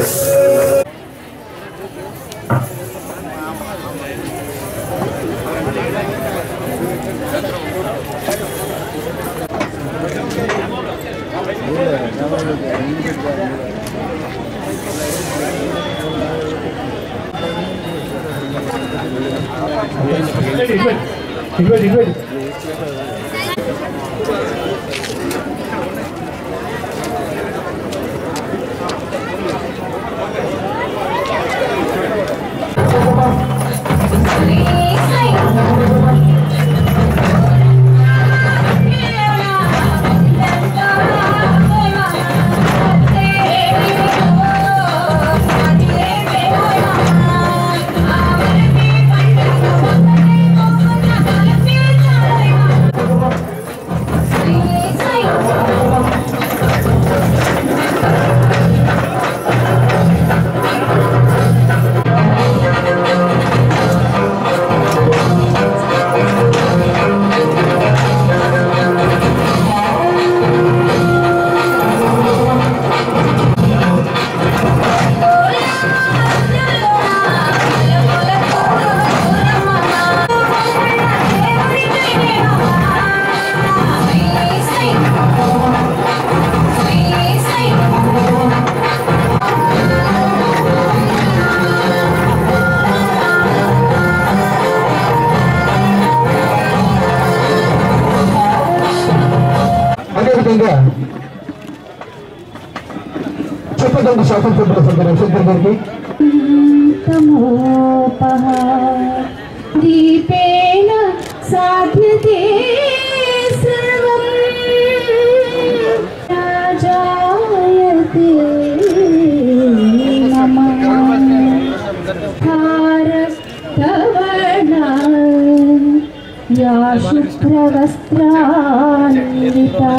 అదేవిధంగా చెప్పదండి స్వాతంత్ర సందర్భం శంకర్ గారికి तमोपः दीपेन साध्यते सर्वम् राजायते नमः भारतवर्णा या शुभ्रवस्त्रान्विता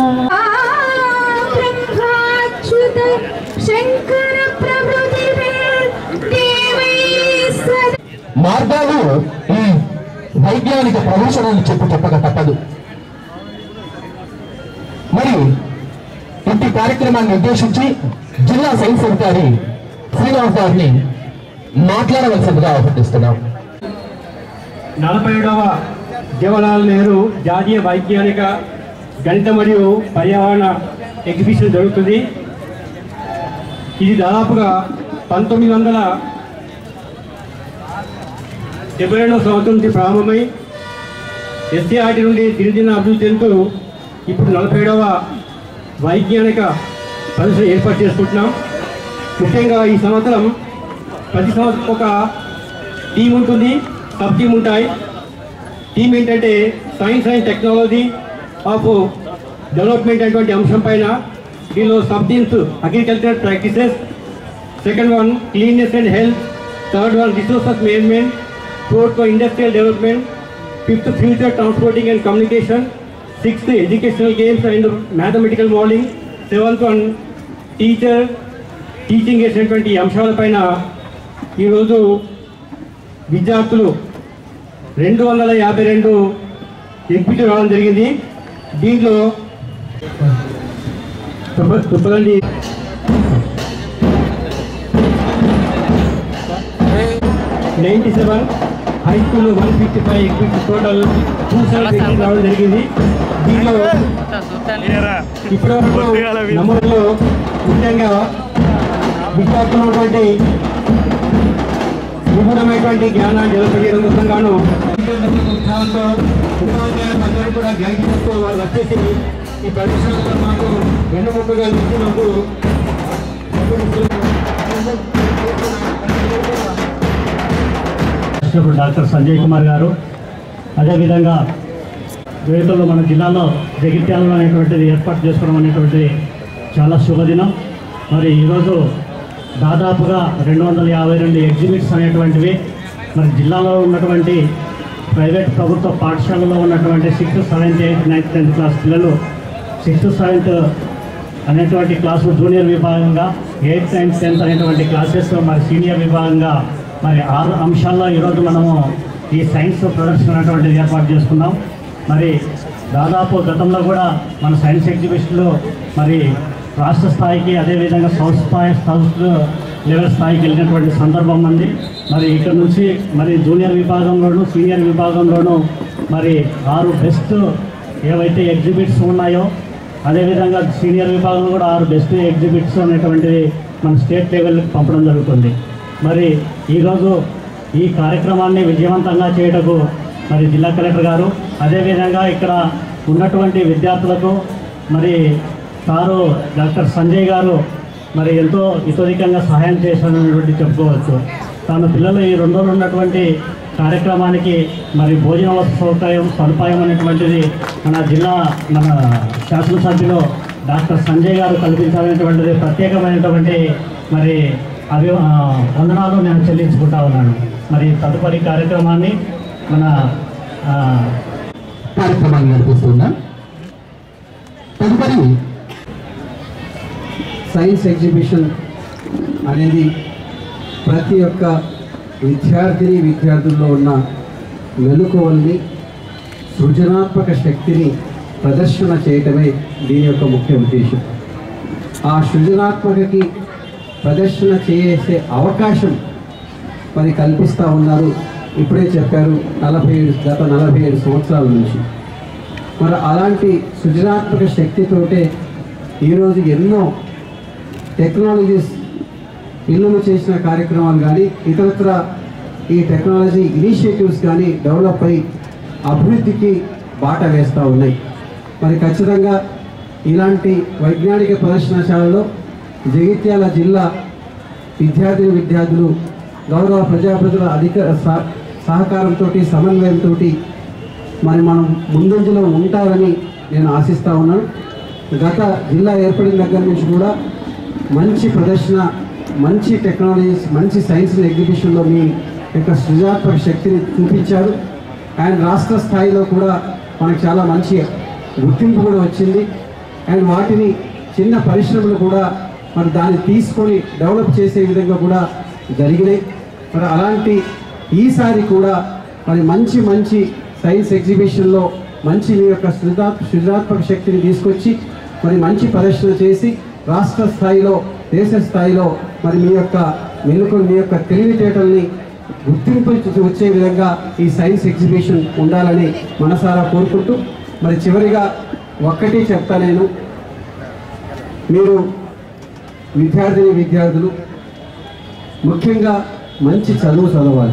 ब्रह्माच्युत शङ्कर प्रभृतिभिर्देवैः सदा మార్గాలు ఈ వైజ్ఞానిక ప్రదర్శనలు చెప్పు చెప్పక తప్పదు మరి ఇంటి కార్యక్రమాన్ని ఉద్దేశించి జిల్లా సైన్స్ అధికారి శ్రీనివాస్ గారిని మాట్లాడవలసిందిగా ఆహ్వానిస్తున్నాం నలభై ఏడవ జవహర్లాల్ నెహ్రూ జాతీయ వైజ్ఞానిక గణిత మరియు పర్యావరణ ఎగ్జిబిషన్ జరుగుతుంది ఇది దాదాపుగా పంతొమ్మిది వందల డెబ్బై రెండవ సంవత్సరం నుంచి ప్రారంభమై ఎస్సీఆర్టీ నుండి దినదిన అభివృద్ధి చెందుతూ ఇప్పుడు నలభై ఏడవ వైజ్ఞానిక ప్రదర్శన ఏర్పాటు చేసుకుంటున్నాం ముఖ్యంగా ఈ సంవత్సరం ప్రతి సంవత్సరం ఒక టీం ఉంటుంది సబ్ టీం ఉంటాయి టీం ఏంటంటే science and technology of development అటువంటి అంశం పైన దీనిలో sub teams agriculture practices second one cleanness and health third one resources management fourth one industrial development fifth future transporting and communication sixth educational games and mathematical modelling seventh one teacher teaching చేసినటువంటి అంశాలపైన ఈరోజు విద్యార్థులు రెండు వందల యాభై రెండు exhibit రావడం జరిగింది దీంట్లో తుప్ప- తుప్పలండి ninety seven high school one fifty five exhibit total two seven రావడం జరిగింది దీంట్లో ఇప్పటివరకు నమోదులో ముఖ్యంగా విద్యార్థులు ఉన్నటువంటి విపులమైనటువంటి జ్ఞానాన్ని నిలబెట్టడం కోసంగాను ఉత్సాహంతో ఉపాధ్యాయులు అందరూ కూడా గైడ్ చేస్తూ వాళ్ళు వచ్చేసి ఈ ప్రదర్శనలో మాకు వెన్నుముకగా నిలిచినందుకు అధ్యక్షుడు డాక్టర్ సంజయ్ కుమార్ గారు అదేవిధంగా వేతలు మన జిల్లాలో జగిత్యాలలో అనేటువంటిది ఏర్పాటు చేసుకోవడం అనేటువంటిది చాలా శుభదినం మరి ఈరోజు దాదాపుగా రెండు వందల యాభై రెండు ఎగ్జిబిట్స్ అనేటువంటివి మరి జిల్లాలో ఉన్నటువంటి ప్రైవేట్ ప్రభుత్వ పాఠశాలలో ఉన్నటువంటి sixth seventh eighth ninth tenth class పిల్లలు సిక్స్త్ సెవెంత్ అనేటువంటి క్లాసు జూనియర్ విభాగంగా ఎయిత్ నైన్త్ టెన్త్ అనేటువంటి క్లాసెస్ మరి సీనియర్ విభాగంగా మరి ఆరు అంశాల్లో ఈరోజు మనము ఈ సైన్స్ ప్రదర్శన అనేటువంటిది ఏర్పాటు చేసుకున్నాం మరి దాదాపు గతంలో కూడా మన సైన్స్ ఎగ్జిబిషన్లో మరి రాష్ట్ర స్థాయికి అదేవిధంగా సౌత్ స్థాయి సౌత్ లెవెల్ స్థాయికి వెళ్ళినటువంటి సందర్భం ఉంది మరి ఇక్కడ నుంచి మరి జూనియర్ విభాగంలోను సీనియర్ విభాగంలోను మరి ఆరు బెస్ట్ ఏవైతే ఎగ్జిబిట్స్ ఉన్నాయో అదేవిధంగా సీనియర్ విభాగంలో కూడా ఆరు బెస్ట్ ఎగ్జిబిట్స్ అనేటువంటిది మన స్టేట్ లెవెల్కి పంపడం జరుగుతుంది మరి ఈరోజు ఈ కార్యక్రమాన్ని విజయవంతంగా చేయటకు మరి జిల్లా కలెక్టర్ గారు అదేవిధంగా ఇక్కడ ఉన్నటువంటి విద్యార్థులకు మరి సారు డాక్టర్ సంజయ్ గారు మరి ఎంతో ఇతోధికంగా సహాయం చేశాననేటువంటి చెప్పుకోవచ్చు తాను పిల్లలు ఈ రెండు రోజులు ఉన్నటువంటి కార్యక్రమానికి మరి భోజన వసతి సౌకర్యం సదుపాయం అనేటువంటిది మన జిల్లా మన శాసనసభ్యులు డాక్టర్ సంజయ్ గారు కల్పించాలనేటువంటిది ప్రత్యేకమైనటువంటి మరి అభి ఆ, వందనాలు నేను చెల్లించుకుంటా ఉన్నాను మరి తదుపరి కార్యక్రమాన్ని మన ఆ, కార్యక్రమాన్ని నడిపిస్తున్నాం తదుపరి సైన్స్ ఎగ్జిబిషన్ అనేది ప్రతి ఒక్క విద్యార్థిని విద్యార్థుల్లో ఉన్న మెలకువల్ని సృజనాత్మక శక్తిని ప్రదర్శన చేయటమే దీని యొక్క ముఖ్య ఉద్దేశం ఆ సృజనాత్మకకి ప్రదర్శన చేసే అవకాశం మరి కల్పిస్తూ ఉన్నారు ఇప్పుడే చెప్పారు నలభై ఏడు గత నలభై ఏడు సంవత్సరాల నుంచి మరి అలాంటి సృజనాత్మక శక్తితోటే ఈరోజు ఎన్నో టెక్నాలజీస్ పిల్లలు చేసిన కార్యక్రమాలు కానీ ఇతరత్ర ఈ టెక్నాలజీ ఇనిషియేటివ్స్ కానీ డెవలప్ అయి అభివృద్ధికి బాట వేస్తూ ఉన్నాయి మరి ఖచ్చితంగా ఇలాంటి వైజ్ఞానిక ప్రదర్శనశాలలో జగిత్యాల జిల్లా విద్యార్థిని విద్యార్థులు గౌరవ ప్రజాప్రతినిధుల అధిక సహ- సహకారంతో సమన్వయంతో మరి మనం ముందంజలో ఉంటారని నేను ఆశిస్తూ ఉన్నాను గత జిల్లా ఏర్పడిన దగ్గర నుంచి కూడా మంచి ప్రదర్శన మంచి టెక్నాలజీస్ మంచి సైన్స్ ఎగ్జిబిషన్లో మీ యొక్క సృజనాత్మక శక్తిని చూపించారు అండ్ రాష్ట్ర స్థాయిలో కూడా మనకు చాలా మంచి గుర్తింపు కూడా వచ్చింది అండ్ వాటిని చిన్న పరిశ్రమలు కూడా మరి దాన్ని తీసుకొని డెవలప్ చేసే విధంగా కూడా జరిగినాయి మరి అలాంటి ఈసారి కూడా మరి మంచి మంచి సైన్స్ ఎగ్జిబిషన్లో మంచి మీ యొక్క సృజనా సృజనాత్మక శక్తిని తీసుకొచ్చి మరి మంచి ప్రదర్శన చేసి రాష్ట్ర స్థాయిలో దేశ స్థాయిలో మరి మీ యొక్క మెలకు మీ యొక్క తెలివితేటల్ని గుర్తింపు వచ్చే విధంగా ఈ సైన్స్ ఎగ్జిబిషన్ ఉండాలని మనసారా కోరుకుంటూ మరి చివరిగా ఒక్కటి చెప్తా నేను మీరు విద్యార్థిని విద్యార్థులు ముఖ్యంగా మంచి చదువు చదవాలి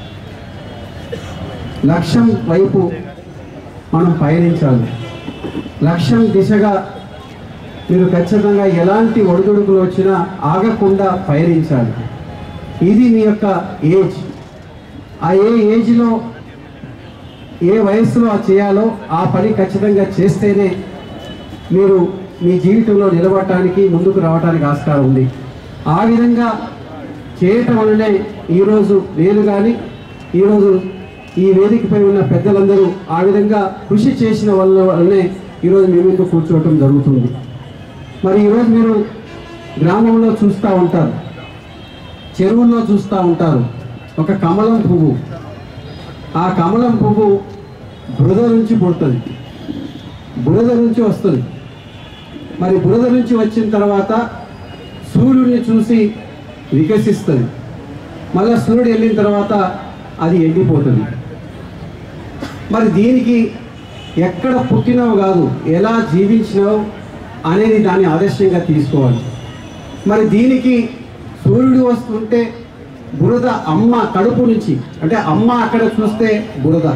లక్ష్యం వైపు మనం పయనించాలి లక్ష్యం దిశగా మీరు ఖచ్చితంగా ఎలాంటి ఒడిదుడుకులు వచ్చినా ఆగకుండా పయనించాలి ఇది మీ యొక్క ఏజ్ ఆ ఏ ఏజ్లో ఏ వయసులో ఆ చేయాలో ఆ పని ఖచ్చితంగా చేస్తేనే మీరు మీ జీవితంలో నిలబడటానికి ముందుకు రావడానికి ఆస్కారం ఉంది ఆ విధంగా చేయటం వల్లనే ఈరోజు నేను కానీ ఈరోజు ఈ వేదికపై ఉన్న పెద్దలందరూ ఆ విధంగా కృషి చేసిన వల్ల వల్లనే ఈరోజు మీ ముందు కూర్చోవటం జరుగుతుంది మరి ఈరోజు మీరు గ్రామంలో చూస్తూ ఉంటారు చెరువుల్లో చూస్తూ ఉంటారు ఒక కమలం పువ్వు ఆ కమలం పువ్వు బురద నుంచి పుడుతుంది బురద నుంచి వస్తుంది మరి బురద నుంచి వచ్చిన తర్వాత సూర్యుడిని చూసి వికసిస్తుంది మళ్ళీ సూర్యుడు వెళ్ళిన తర్వాత అది ఎండిపోతుంది మరి దీనికి ఎక్కడ పుట్టినావు కాదు ఎలా జీవించినావు అనేది దాన్ని ఆదర్శంగా తీసుకోవాలి మరి దీనికి సూర్యుడు వస్తుంటే బురద అమ్మ కడుపు నుంచి అంటే అమ్మ అక్కడ చూస్తే బురద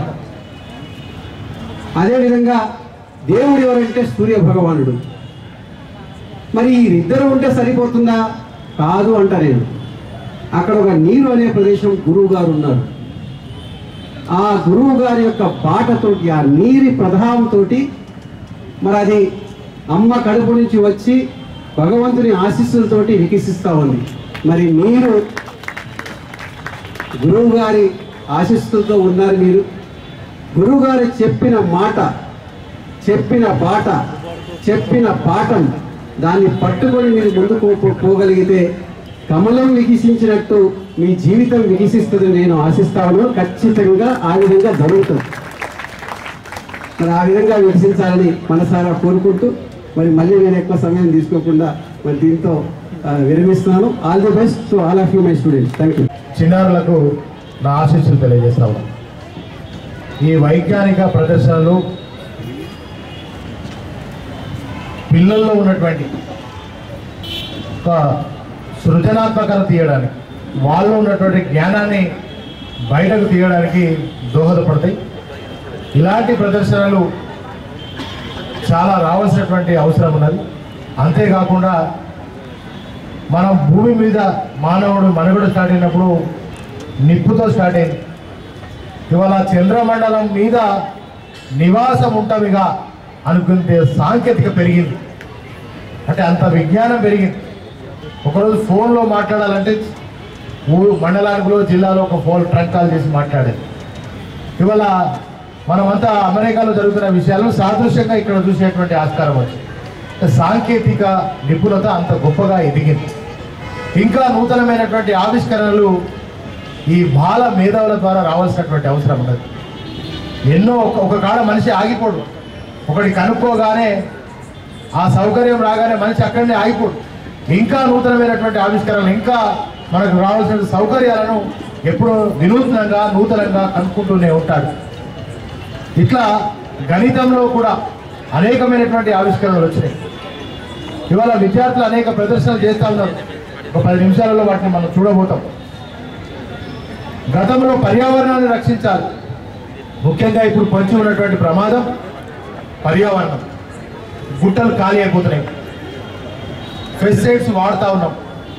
అదేవిధంగా దేవుడు ఎవరంటే సూర్య భగవానుడు మరి ఈ ఇద్దరు ఉంటే సరిపోతుందా కాదు అంట నేను అక్కడ ఒక నీరు అనే ప్రదేశం గురువు గారు ఉన్నారు ఆ గురువు గారి యొక్క బాటతోటి ఆ నీరి ప్రభావంతో మరి అది అమ్మ కడుపు నుంచి వచ్చి భగవంతుని ఆశీస్సులతోటి వికసిస్తూ ఉంది మరి మీరు గురువు గారి ఆశీస్సులతో ఉన్నారు మీరు గురువు గారు చెప్పిన మాట చెప్పిన బాట చెప్పిన పాఠం దాన్ని పట్టుకొని మీరు ముందుకు పో- పోగలిగితే కమలం వికసించినట్టు మీ జీవితం వికసిస్తుంది నేను ఆశిస్తాను ఖచ్చితంగా ఆ విధంగా జరుగుతుంది మరి ఆ విధంగా వికసించాలని మనసారా కోరుకుంటూ మరి మళ్ళీ నేను ఎక్కువ సమయం తీసుకోకుండా మరి దీంతో ఆ, విరమిస్తున్నాను all the best to all of you my students thank you చిన్నారులకు నా ఆశీస్సులు తెలియజేస్తాము ఈ వైజ్ఞానిక ప్రదర్శనలు పిల్లల్లో ఉన్నటువంటి ఒక సృజనాత్మకత తీయడానికి వాళ్ళు ఉన్నటువంటి జ్ఞానాన్ని బయటకు తీయడానికి దోహదపడతాయి ఇలాంటి ప్రదర్శనలు చాలా రావాల్సినటువంటి అవసరం ఉన్నది అంతేకాకుండా మనం భూమి మీద మానవుడు మనుగడ స్టార్ట్ అయినప్పుడు నిప్పుతో స్టార్ట్ అయింది ఇవాళ చంద్రమండలం మీద నివాసం ఉంటామిగా అనుకుంటే సాంకేతిక పెరిగింది అంటే అంత విజ్ఞానం పెరిగింది ఒకరోజు ఫోన్లో మాట్లాడాలంటే ఊరు మండలానికిలో జిల్లాలో ఒక ఫోన్ ట్రంక్ కాల్ చేసి మాట్లాడేది ఇవాళ మనమంతా అమెరికాలో జరుగుతున్న విషయాలను సాదృశ్యంగా ఇక్కడ చూసేటువంటి ఆస్కారం వచ్చింది సాంకేతిక నిపుణత అంత గొప్పగా ఎదిగింది ఇంకా నూతనమైనటువంటి ఆవిష్కరణలు ఈ బాల మేధావుల ద్వారా రావాల్సినటువంటి అవసరం ఉన్నది ఎన్నో ఒక- ఒక కాడ మనిషి ఆగిపోడు ఒకటి కనుక్కోగానే ఆ సౌకర్యం రాగానే మనిషి అక్కడనే ఆగిపోడు ఇంకా నూతనమైనటువంటి ఆవిష్కరణలు ఇంకా మనకు రావాల్సిన సౌకర్యాలను ఎప్పుడూ వినూత్నంగా నూతనంగా కనుక్కుంటూనే ఉంటాడు ఇట్లా గణితంలో కూడా అనేకమైనటువంటి ఆవిష్కరణలు వచ్చినాయి ఇవాళ విద్యార్థులు అనేక ప్రదర్శనలు చేస్తూ ఉన్నారు ఒక పది నిమిషాలలో వాటిని మనం చూడబోతాం గతంలో పర్యావరణాన్ని రక్షించాలి ముఖ్యంగా ఇప్పుడు పొంచి ఉన్నటువంటి ప్రమాదం పర్యావరణం గుట్టలు ఖాళీ అయిపోతున్నాయి పెస్టిసైడ్స్ వాడుతూ ఉన్నాం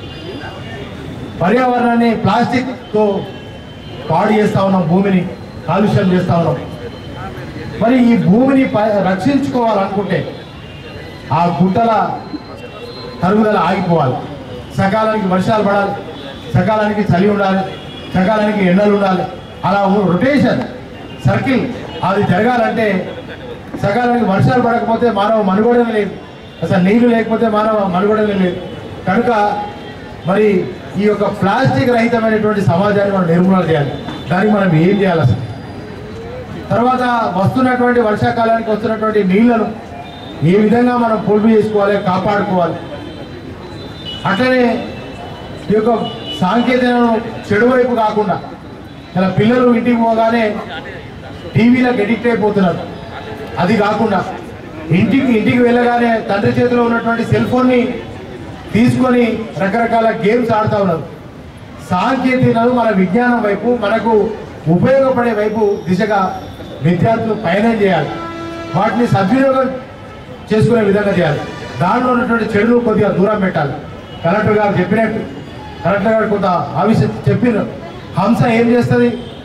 పర్యావరణాన్ని ప్లాస్టిక్తో పాడు చేస్తూ ఉన్నాం భూమిని కాలుష్యం చేస్తూ ఉన్నాం మరి ఈ భూమిని ప- రక్షించుకోవాలనుకుంటే ఆ గుట్టల తరుగుదల ఆగిపోవాలి సకాలానికి వర్షాలు పడాలి సకాలానికి చలి ఉండాలి సకాలానికి ఎండలు ఉండాలి అలా రొటేషన్ సర్కిల్ అది జరగాలంటే సకాలానికి వర్షాలు పడకపోతే మానవ మనుగడనే లేదు అసలు నీళ్లు లేకపోతే మానవ మనుగడనే లేదు కనుక మరి ఈ యొక్క ప్లాస్టిక్ రహితమైనటువంటి సమాజాన్ని మనం నిర్మూలన చేయాలి దానికి మనం ఏం చేయాలి అసలు తర్వాత వస్తున్నటువంటి వర్షాకాలానికి వస్తున్నటువంటి నీళ్లను ఏ విధంగా మనం పొదుపు చేసుకోవాలి కాపాడుకోవాలి అట్లనే ఈ యొక్క సాంకేతికను చెడు వైపు కాకుండా ఇలా పిల్లలు ఇంటికి పోగానే టీవీలకు ఎడిక్ట్ అయిపోతున్నారు అది కాకుండా ఇంటికి ఇంటికి వెళ్ళగానే తండ్రి చేతిలో ఉన్నటువంటి సెల్ ఫోన్ని తీసుకొని రకరకాల గేమ్స్ ఆడుతూ ఉన్నారు సాంకేతికతను మన విజ్ఞానం వైపు మనకు ఉపయోగపడే వైపు దిశగా విద్యార్థులు పయనం చేయాలి వాటిని సద్వినియోగం చేసుకునే విధంగా చేయాలి దానిలో ఉన్నటువంటి చెడును కొద్దిగా దూరం పెట్టాలి కలెక్టర్ గారు చెప్పినట్టు కలెక్టర్ గారు కొంత ఆవిష్య చెప్పిన హంస ఏం చేస్తుంది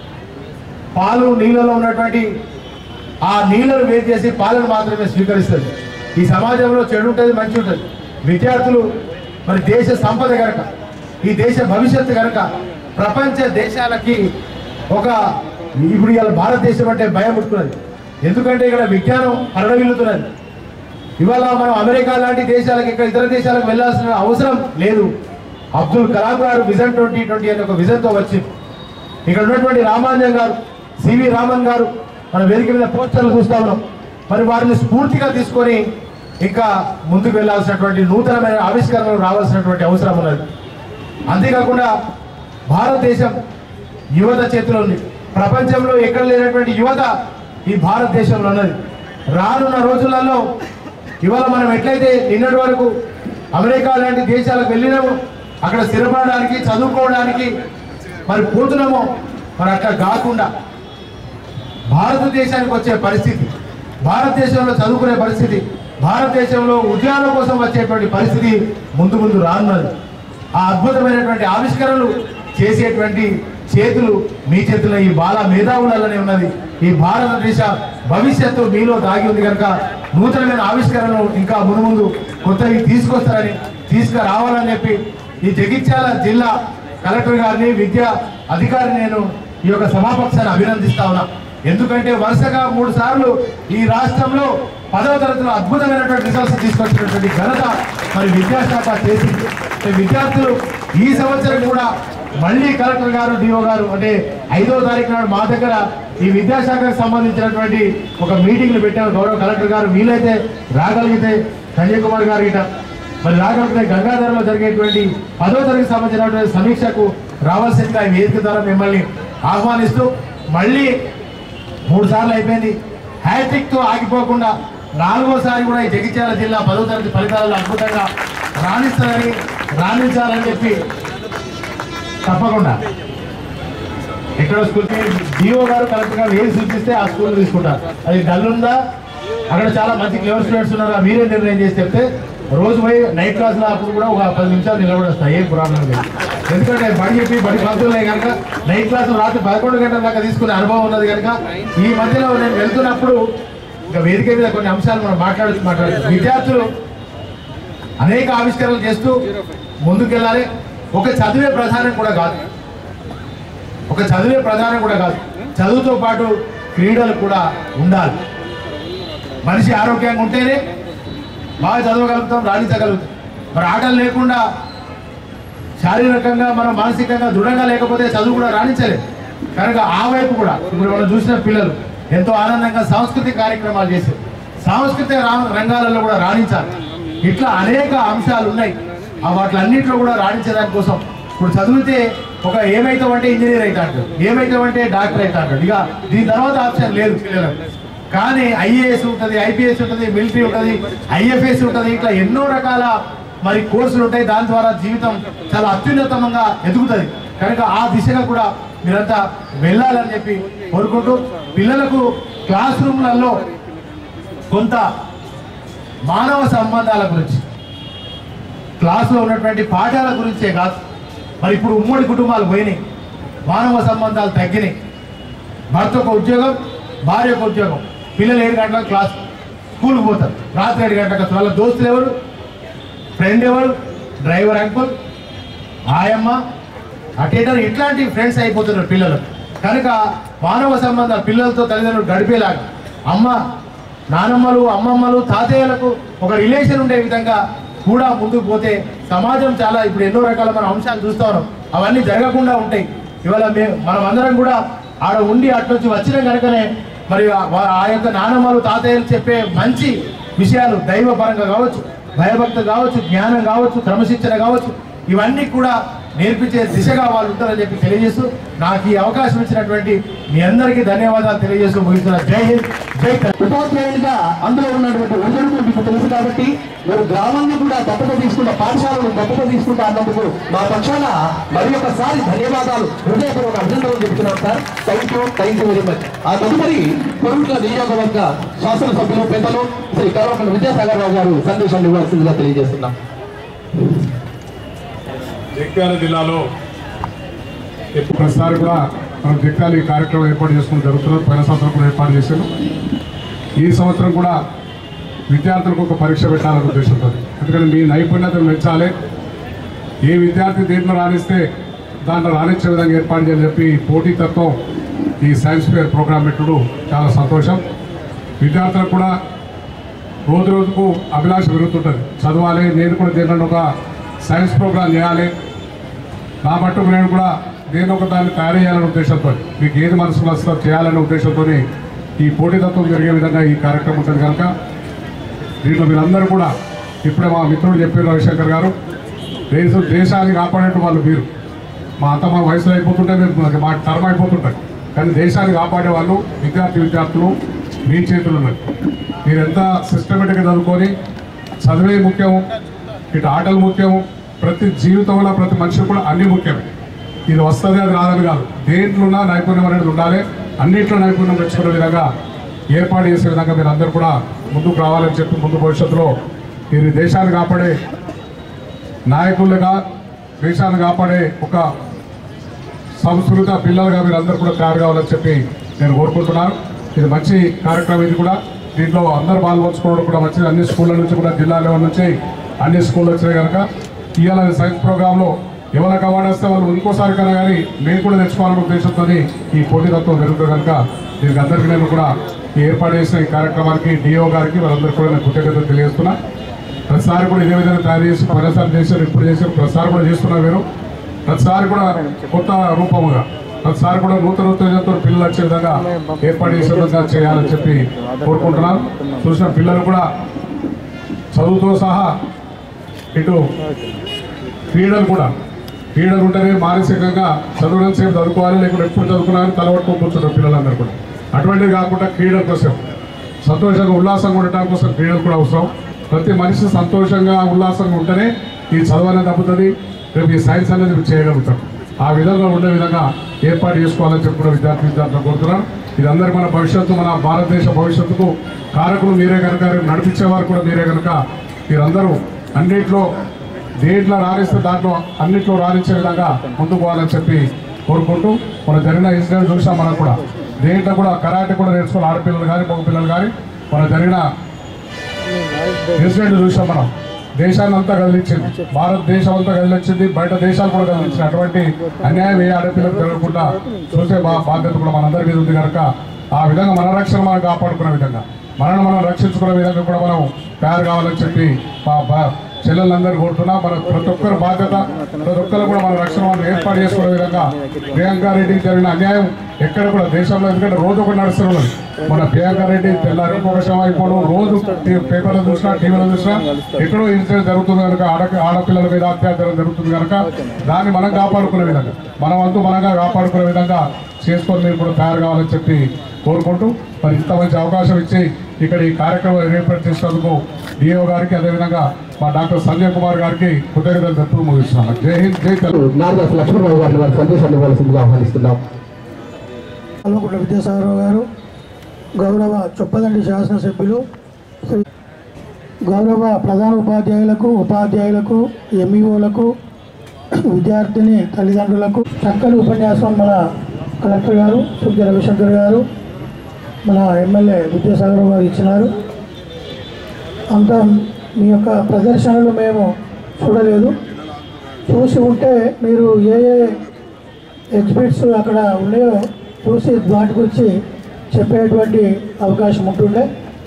పాలు నీళ్ళలో ఉన్నటువంటి ఆ నీళ్ళను వేరు చేసి పాలను మాత్రమే స్వీకరిస్తుంది ఈ సమాజంలో చెడు ఉంటుంది మంచి ఉంటుంది విద్యార్థులు మరి దేశ సంపద కనుక ఈ దేశ భవిష్యత్తు కనుక ప్రపంచ దేశాలకి ఒక ఇప్పుడు ఇవాళ భారతదేశం అంటే భయం పుట్టుకున్నది ఎందుకంటే ఇక్కడ విజ్ఞానం హరడవిల్లుతున్నది ఇవాళ మనం అమెరికా లాంటి దేశాలకు ఇక్కడ ఇతర దేశాలకు వెళ్ళాల్సిన అవసరం లేదు అబ్దుల్ కలాం గారు విజన్ ట్వంటీ ట్వంటీ అనే ఒక విజన్తో వచ్చింది ఇక్కడ ఉన్నటువంటి రామాంజన్ గారు సివి రామన్ గారు మన వేదిక మీద పోస్టర్లు చూస్తా ఉన్నాం మరి వారిని స్ఫూర్తిగా తీసుకొని ఇంకా ముందుకు వెళ్ళాల్సినటువంటి నూతనమైన ఆవిష్కరణలు రావాల్సినటువంటి అవసరం ఉన్నది అంతేకాకుండా భారతదేశం యువత చేతిలో ఉంది ప్రపంచంలో ఎక్కడ లేనటువంటి యువత ఈ భారతదేశంలో ఉన్నది రానున్న రోజులలో ఇవాళ మనం ఎట్లయితే నిన్నటి వరకు అమెరికా లాంటి దేశాలకు వెళ్ళినామో అక్కడ స్థిరపడడానికి చదువుకోవడానికి మరి పోతున్నామో మరి అట్లా కాకుండా భారతదేశానికి వచ్చే పరిస్థితి భారతదేశంలో చదువుకునే పరిస్థితి భారతదేశంలో ఉద్యానం కోసం వచ్చేటువంటి పరిస్థితి ముందు ముందు రానున్నది ఆ అద్భుతమైనటువంటి ఆవిష్కరణలు చేసేటువంటి చేతులు మీ చేతుల్లో ఈ బాల మేధావులలోనే ఉన్నది ఈ భారతదేశ భవిష్యత్తు మీలో దాగి ఉంది కనుక నూతనమైన ఆవిష్కరణలు ఇంకా ముందు ముందు కొత్తవి తీసుకొస్తారని తీసుకురావాలని చెప్పి ఈ జగిత్యాల జిల్లా కలెక్టర్ గారిని విద్యా అధికారిని నేను ఈ యొక్క సభాపక్షాన్ని అభినందిస్తా ఉన్నా ఎందుకంటే వరుసగా మూడు సార్లు ఈ రాష్ట్రంలో పదవ తరగతిలో అద్భుతమైనటువంటి రిజల్ట్స్ తీసుకొచ్చినటువంటి ఘనత మరి విద్యాశాఖ చేసింది అంటే విద్యార్థులు ఈ సంవత్సరం కూడా మళ్ళీ కలెక్టర్ గారు డిఓ గారు అంటే ఐదో తారీఖు నాడు మా దగ్గర ఈ విద్యాశాఖకు సంబంధించినటువంటి ఒక మీటింగ్లు పెట్టారు గౌరవ కలెక్టర్ గారు వీలైతే రాగలిగితే సంజయ్ కుమార్ గారు గిట మరి రాగలిగిన గంగాధరలో జరిగేటువంటి పదో తరగతి సంబంధించినటువంటి సమీక్షకు రావాల్సిందిగా ఈ వేదిక ద్వారా మిమ్మల్ని ఆహ్వానిస్తూ మళ్ళీ మూడు సార్లు అయిపోయింది హ్యాట్రిక్ తో ఆగిపోకుండా నాలుగోసారి కూడా ఈ జగిత్యాల జిల్లా పదో తరగతి ఫలితాలలో అద్భుతంగా రాణిస్తారని రాణించాలని చెప్పి తప్పకుండా ఎక్కడ స్కూల్ డిఓ గారు కరెక్ట్ గా ఏది సూచిస్తే ఆ స్కూల్ తీసుకుంటారు అది డల్ ఉందా అక్కడ చాలా మంచి క్లేవర్ స్టూడెంట్స్ ఉన్నారు ఆ మీరే నిర్ణయం చేసి చెప్తే రోజు పోయి నైట్ క్లాస్ లో అప్పుడు కూడా ఒక పది నిమిషాలు నిలబడొస్తాయి ఏం ప్రాబ్లం లేదు ఎందుకంటే బడి చెప్పి బడి పంతులు కనుక నైట్ క్లాస్ రాత్రి పదకొండు గంటల దాకా తీసుకునే అనుభవం ఉన్నది కనుక ఈ మధ్యలో నేను వెళ్తున్నప్పుడు ఇంకా వేదిక మీద కొన్ని అంశాలు మనం మాట్లాడుతూ మాట్లాడుతూ విద్యార్థులు అనేక ఆవిష్కరణలు చేస్తూ ముందుకెళ్ళాలి ఒక చదివే ప్రధానం కూడా కాదు ఒక చదివే ప్రధానం కూడా కాదు చదువుతో పాటు క్రీడలు కూడా ఉండాలి మనిషి ఆరోగ్యంగా ఉంటేనే బాగా చదవగలుగుతాం రాణించగలుగుతాం మరి ఆటలు లేకుండా శారీరకంగా మనం మానసికంగా దృఢంగా లేకపోతే చదువు కూడా రాణించలేదు కనుక ఆ వైపు కూడా ఇప్పుడు మనం చూసిన పిల్లలు ఎంతో ఆనందంగా సాంస్కృతిక కార్యక్రమాలు చేశారు సాంస్కృతిక రా- రంగాలలో కూడా రాణించాలి ఇట్లా అనేక అంశాలు ఉన్నాయి ఆ వాటిలన్నింటిలో కూడా రాణించడానికి కోసం ఇప్పుడు చదివితే ఒక ఏమైతామంటే ఇంజనీర్ అయితే అంటాడు ఏమైతామంటే డాక్టర్ అయితే అంటాడు ఇక దీని తర్వాత ఆప్షన్ లేదు పిల్లలకు కానీ ఐఏఎస్ ఉంటుంది ఐపీఎస్ ఉంటుంది మిలిటరీ ఉంటుంది ఐఎఫ్ఎస్ ఉంటుంది ఇట్లా ఎన్నో రకాల మరి కోర్సులు ఉంటాయి దాని ద్వారా జీవితం చాలా అత్యున్నతంగా ఎదుగుతుంది కనుక ఆ దిశగా కూడా మీరంతా వెళ్ళాలని చెప్పి కోరుకుంటూ పిల్లలకు క్లాస్ రూమ్లలో కొంత మానవ సంబంధాల గురించి క్లాసులో ఉన్నటువంటి పాఠాల గురించే కాదు మరి ఇప్పుడు ఉమ్మడి కుటుంబాలు పోయినాయి మానవ సంబంధాలు తగ్గినాయి భర్త ఒక ఉద్యోగం భార్య ఒక ఉద్యోగం పిల్లలు ఏడు గంటలకు క్లాస్ స్కూల్కి పోతారు రాత్రి ఏడు గంటలకు వాళ్ళ దోస్తులు ఎవరు ఫ్రెండ్ ఎవరు డ్రైవర్ అంకుల్ ఆయమ్మ అటేటర్ ఇట్లాంటి ఫ్రెండ్స్ అయిపోతున్నారు పిల్లలు కనుక మానవ సంబంధం పిల్లలతో తల్లిదండ్రులు గడిపేలాగా అమ్మ నానమ్మలు అమ్మమ్మలు తాతయ్యలకు ఒక రిలేషన్ ఉండే విధంగా కూడా ముందుకు పోతే సమాజం చాలా ఇప్పుడు ఎన్నో రకాల మన అంశాలు చూస్తా ఉన్నాం అవన్నీ జరగకుండా ఉంటాయి ఇవాళ మేము మనం అందరం కూడా ఆడ ఉండి అట్లొచ్చి వచ్చిన కనుకనే మరి ఆ- వా- ఆ యొక్క నానమ్మలు తాతయ్యలు చెప్పే మంచి విషయాలు దైవ పరంగా కావచ్చు భయభక్తి కావచ్చు జ్ఞానం కావచ్చు క్రమశిక్షణ కావచ్చు ఇవన్నీ కూడా నేర్పించే దిశగా వాళ్ళు ఉంటారని చెప్పి తెలియజేస్తూ నాకు ఈ అవకాశం ఇచ్చినటువంటి మీ అందరికీ ధన్యవాదాలు తెలియజేస్తూ ముగిస్తున్నా జై హింద్ జై తెలంగాణ. ఉపాధ్యాయునిగా అందులో ఉన్నటువంటి ఒడిదుడుకులు మీకు తెలుసు కాబట్టి మీరు గ్రామాన్ని కూడా దత్తత తీసుకుంటా పాఠశాలను దత్తత తీసుకుంటా అన్నందుకు మా పక్షాన మరి ఒకసారి ధన్యవాదాలు హృదయపూర్వక అభినందనలు చెబుతున్నాం sir thank you thank you very much ఆ తదుపరి కొడుకుల నియోజకవర్గ శాసనసభ్యులు పెద్దలు శ్రీ కల్వకుంట్ల విద్యాసాగర్ రావు గారు సందేశాన్ని ఇవ్వాల్సిందిగా తెలియజేస్తున్నాం జగిత్యాల జిల్లాలో ఎప్పుడు ప్రతిసారి కూడా మనం జగిత్యాల ఈ కార్యక్రమం ఏర్పాటు చేసుకుని జరుగుతున్నారు పోయిన సంవత్సరం కూడా ఏర్పాటు చేశాను ఈ సంవత్సరం కూడా విద్యార్థులకు ఒక పరీక్ష పెట్టాలనే ఉద్దేశంతో ఎందుకంటే మీ నైపుణ్యతను మెచ్చాలి ఏ విద్యార్థి దేంట్లో రాణిస్తే దాంట్లో రాణించే విధంగా ఏర్పాటు చేయాలని చెప్పి పోటీతత్వం ఈ సైన్స్ ఫేర్ ప్రోగ్రాం పెట్టడం చాలా సంతోషం విద్యార్థులకు కూడా రోజు రోజుకు అభిలాష పెరుగుతుంటుంది చదవాలి నేను కూడా దీనిలో ఒక సైన్స్ ప్రోగ్రామ్ చేయాలి నా మట్టుకు నేను కూడా నేను ఒక దాన్ని తయారు చేయాలనే ఉద్దేశంతో మీకు ఏది మనసులో వస్తుందో చేయాలనే ఉద్దేశంతో ఈ పోటీతత్వం జరిగే విధంగా ఈ కార్యక్రమం ఉంటుంది కనుక దీంట్లో మీరందరూ కూడా ఇప్పుడే మా మిత్రుడు చెప్పారు రవిశంకర్ గారు దేశ దేశాన్ని కాపాడేట వాళ్ళు మీరు మా అంత మా వయసులో అయిపోతుంటే మీరు మా టర్మ్ అయిపోతుంటాయి కానీ దేశాన్ని కాపాడే వాళ్ళు విద్యార్థి విద్యార్థులు మీ చేతులు ఉన్నాయి మీరు ఎంత సిస్టమేటిక్గా చదువుకొని చదివే ముఖ్యము ఇటు ఆటలు ముఖ్యము ప్రతి జీవితంలో ప్రతి మనిషికి కూడా అన్ని ముఖ్యమే ఇది వస్తుంది అది రాదని కాదు దేంట్లోనా నైపుణ్యం అనేది ఉండాలి అన్నింటిలో నైపుణ్యం తెచ్చుకునే విధంగా ఏర్పాటు చేసే విధంగా మీరు అందరూ కూడా ముందుకు రావాలని చెప్పి ముందు భవిష్యత్తులో మీరు ఈ దేశాన్ని కాపాడే నాయకులుగా దేశాన్ని కాపాడే ఒక సంస్కృత పిల్లలుగా మీరు అందరూ కూడా తయారు కావాలని చెప్పి నేను కోరుకుంటున్నాను ఇది మంచి కార్యక్రమం ఇది కూడా దీంట్లో అందరూ పాల్పంచుకోవడం కూడా మంచిది అన్ని స్కూళ్ళ నుంచి కూడా జిల్లా లెవెల్ నుంచి అన్ని స్కూళ్ళు వచ్చినాయి కనుక ఇవాళ సైన్స్ ప్రోగ్రాంలో ఎవరికి అవార్డు వస్తే వాళ్ళు ఇంకోసారి కన్నా కానీ మేము కూడా తెచ్చుకోవాలనే ఉద్దేశంతో ఈ పోటీతత్వం జరుగుతుంది కనుక దీనికి అందరికీ నేను కూడా ఈ ఏర్పాటు చేసిన ఈ కార్యక్రమానికి డిఓ గారికి వాళ్ళందరికీ కూడా నేను కృతజ్ఞతలు తెలియజేస్తున్నా ప్రతిసారి కూడా ఇదే విధంగా తయారు చేసి ప్రతిసారి చేశారు ఇప్పుడు చేశారు ప్రతిసారి కూడా చేస్తున్నారు మీరు ప్రతిసారి కూడా కొత్త రూపముగా ప్రతిసారి కూడా నూతన ఉత్తేజంతో పిల్లలు వచ్చే విధంగా ఏర్పాటు చేసే విధంగా చేయాలని చెప్పి కోరుకుంటున్నాను చూసిన పిల్లలు కూడా చదువుతో సహా ఇటు క్రీడలు కూడా క్రీడలు ఉంటేనే మానసికంగా చదువులను సేపు చదువుకోవాలి లేకుంటే ఎప్పుడు చదువుకున్నారని తలవట్టుకొని కూర్చుంటారు పిల్లలందరూ కూడా అటువంటివి కాకుండా క్రీడల కోసం సంతోషంగా ఉల్లాసంగా ఉండటం కోసం క్రీడలు కూడా అవసరం ప్రతి మనిషి సంతోషంగా ఉల్లాసంగా ఉంటేనే ఈ చదువు అనేది తప్పుతుంది రేపు ఈ సైన్స్ అనేది మీరు చేయగలుగుతాం ఆ విధంగా ఉండే విధంగా ఏర్పాటు చేసుకోవాలని చెప్పి కూడా విద్యార్థి విద్యార్థులు కోరుతున్నాను ఇదందరూ మన భవిష్యత్తు మన భారతదేశ భవిష్యత్తుకు కారకులు మీరే కనుక రేపు నడిపించేవారు కూడా మీరే కనుక మీరందరూ అన్నింటిలో దేంట్లో రాణిస్తే దాంట్లో అన్నింటిలో రాణించే విధంగా ముందుకు పోవాలని చెప్పి కోరుకుంటూ మన జరిగిన ఇన్సిడెంట్ చూసాం మనం కూడా దేంట్లో కూడా కరాటే కూడా నేర్చుకోవాలి ఆడపిల్లలు కానీ మగ పిల్లలు కానీ మన జరిగిన ఇన్సిడెంట్ చూసాం మనం దేశాన్ని అంతా కదిలించింది భారతదేశం అంతా కదిలించింది బయట దేశాలు కూడా కదిలించింది అటువంటి అన్యాయం ఏ ఆడపిల్లలకు జరగకుండా చూసే బా బాధ్యత కూడా మనందరి మీద ఉంది కనుక ఆ విధంగా మన రక్షణ మనం కాపాడుకునే విధంగా మనల్ని మనం రక్షించుకునే విధంగా కూడా మనం తయారు కావాలని చెప్పి మా బా- చెల్లెలందరూ కోరుతున్నా మన ప్రతి ఒక్కరి బాధ్యత ప్రతి ఒక్కరు కూడా మన రక్షణ మనం ఏర్పాటు చేసుకునే విధంగా ప్రియాంక రెడ్డికి జరిగిన అన్యాయం ఎక్కడ కూడా దేశంలో ఎందుకంటే రోజు ఒకటి నడుస్తున్నది మన ప్రియాంక రెడ్డి తెల్లారి ఒక విషయం అయిపోవడం రోజు టీ- పేపర్లో చూసినా టీవీలో చూసినా ఎక్కడో ఇన్సిడెంట్ జరుగుతుంది కనుక ఆడ ఆడపిల్లల మీద అత్యాచారం జరుగుతుంది కనుక దాన్ని మనం కాపాడుకునే విధంగా మనం అంతూ మనంగా కాపాడుకునే విధంగా చేసుకొని మీరు కూడా తయారు కావాలని చెప్పి కోరుకుంటూ మరి ఇంత మంచి అవకాశం ఇచ్చి ఇక్కడ ఈ కార్యక్రమం ఏర్పాటు చేసినందుకు డిఓ గారికి అదేవిధంగా మా డాక్టర్ సంజయ్ కుమార్ గారికి కృతజ్ఞతలు తెలుపుతూ ముగిస్తున్నాను జై హింద్ జై తెలంగాణ నారదాస్ లక్ష్మణరావు గారిని వారి సందేశాన్ని ఇవ్వాల్సిందిగా ఆహ్వానిస్తున్నాం కల్వకుంట్ల విద్యాసాగరరావు గారు గౌరవ చొప్పదండి శాసనసభ్యులు శ్రీ గౌరవ ప్రధాన ఉపాధ్యాయులకు ఉపాధ్యాయులకు ఎంఈఓలకు విద్యార్థిని తల్లిదండ్రులకు చక్కని ఉపన్యాసం మన కలెక్టర్ గారు సూర్య రవిశంకర్ గారు మన ఎమ్మెల్యే విద్యాసాగర్ గారు ఇచ్చినారు అంత మీ యొక్క ప్రదర్శనలు మేము చూడలేదు చూసి ఉంటే మీరు ఏ ఏ ఎగ్జిబిట్స్ అక్కడ ఉన్నాయో చూసి వాటి గురించి చెప్పేటువంటి అవకాశం ఉంటుండే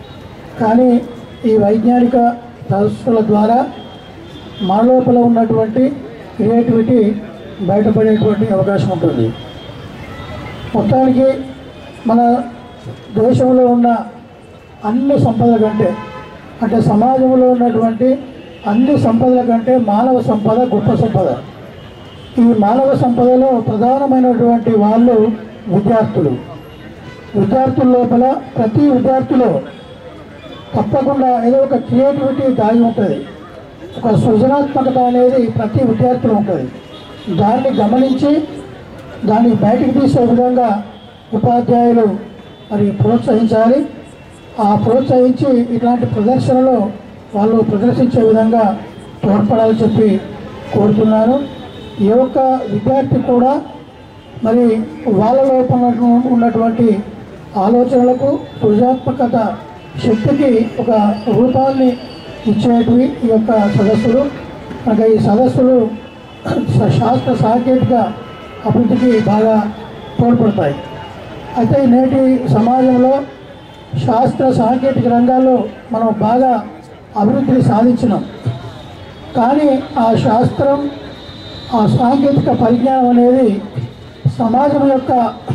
కానీ ఈ వైజ్ఞానిక సదస్సుల ద్వారా మన లోపల ఉన్నటువంటి క్రియేటివిటీ బయటపడేటువంటి అవకాశం ఉంటుంది మొత్తానికి మన దేశంలో ఉన్న అన్ని సంపదల కంటే అంటే సమాజంలో ఉన్నటువంటి అన్ని సంపదల కంటే మానవ సంపద గొప్ప సంపద ఈ మానవ సంపదలో ప్రధానమైనటువంటి వాళ్ళు విద్యార్థులు విద్యార్థుల లోపల ప్రతి విద్యార్థిలో తప్పకుండా ఏదో ఒక క్రియేటివిటీ దాగి ఉంటుంది ఒక సృజనాత్మకత అనేది ప్రతి విద్యార్థిలో ఉంటుంది దాన్ని గమనించి దాన్ని బయటికి తీసే విధంగా ఉపాధ్యాయులు మరి ప్రోత్సహించాలి ఆ ప్రోత్సహించి ఇట్లాంటి ప్రదర్శనలో వాళ్ళు ప్రదర్శించే విధంగా తోడ్పడాలని చెప్పి కోరుతున్నాను ఏ ఒక్క విద్యార్థి కూడా మరి వాళ్ళ లోపల ఉన్నటువంటి ఆలోచనలకు సృజనాత్మకత శక్తికి ఒక రూపాన్ని ఇచ్చేటివి ఈ యొక్క సదస్సులు కనుక ఈ సదస్సులు శా- శాస్త్ర సాంకేతిక అభివృద్ధికి బాగా తోడ్పడతాయి అయితే నేటి సమాజంలో శాస్త్ర సాంకేతిక రంగాల్లో మనం బాగా అభివృద్ధిని సాధించినాం కానీ ఆ శాస్త్రం ఆ సాంకేతిక పరిజ్ఞానం అనేది సమాజం యొక్క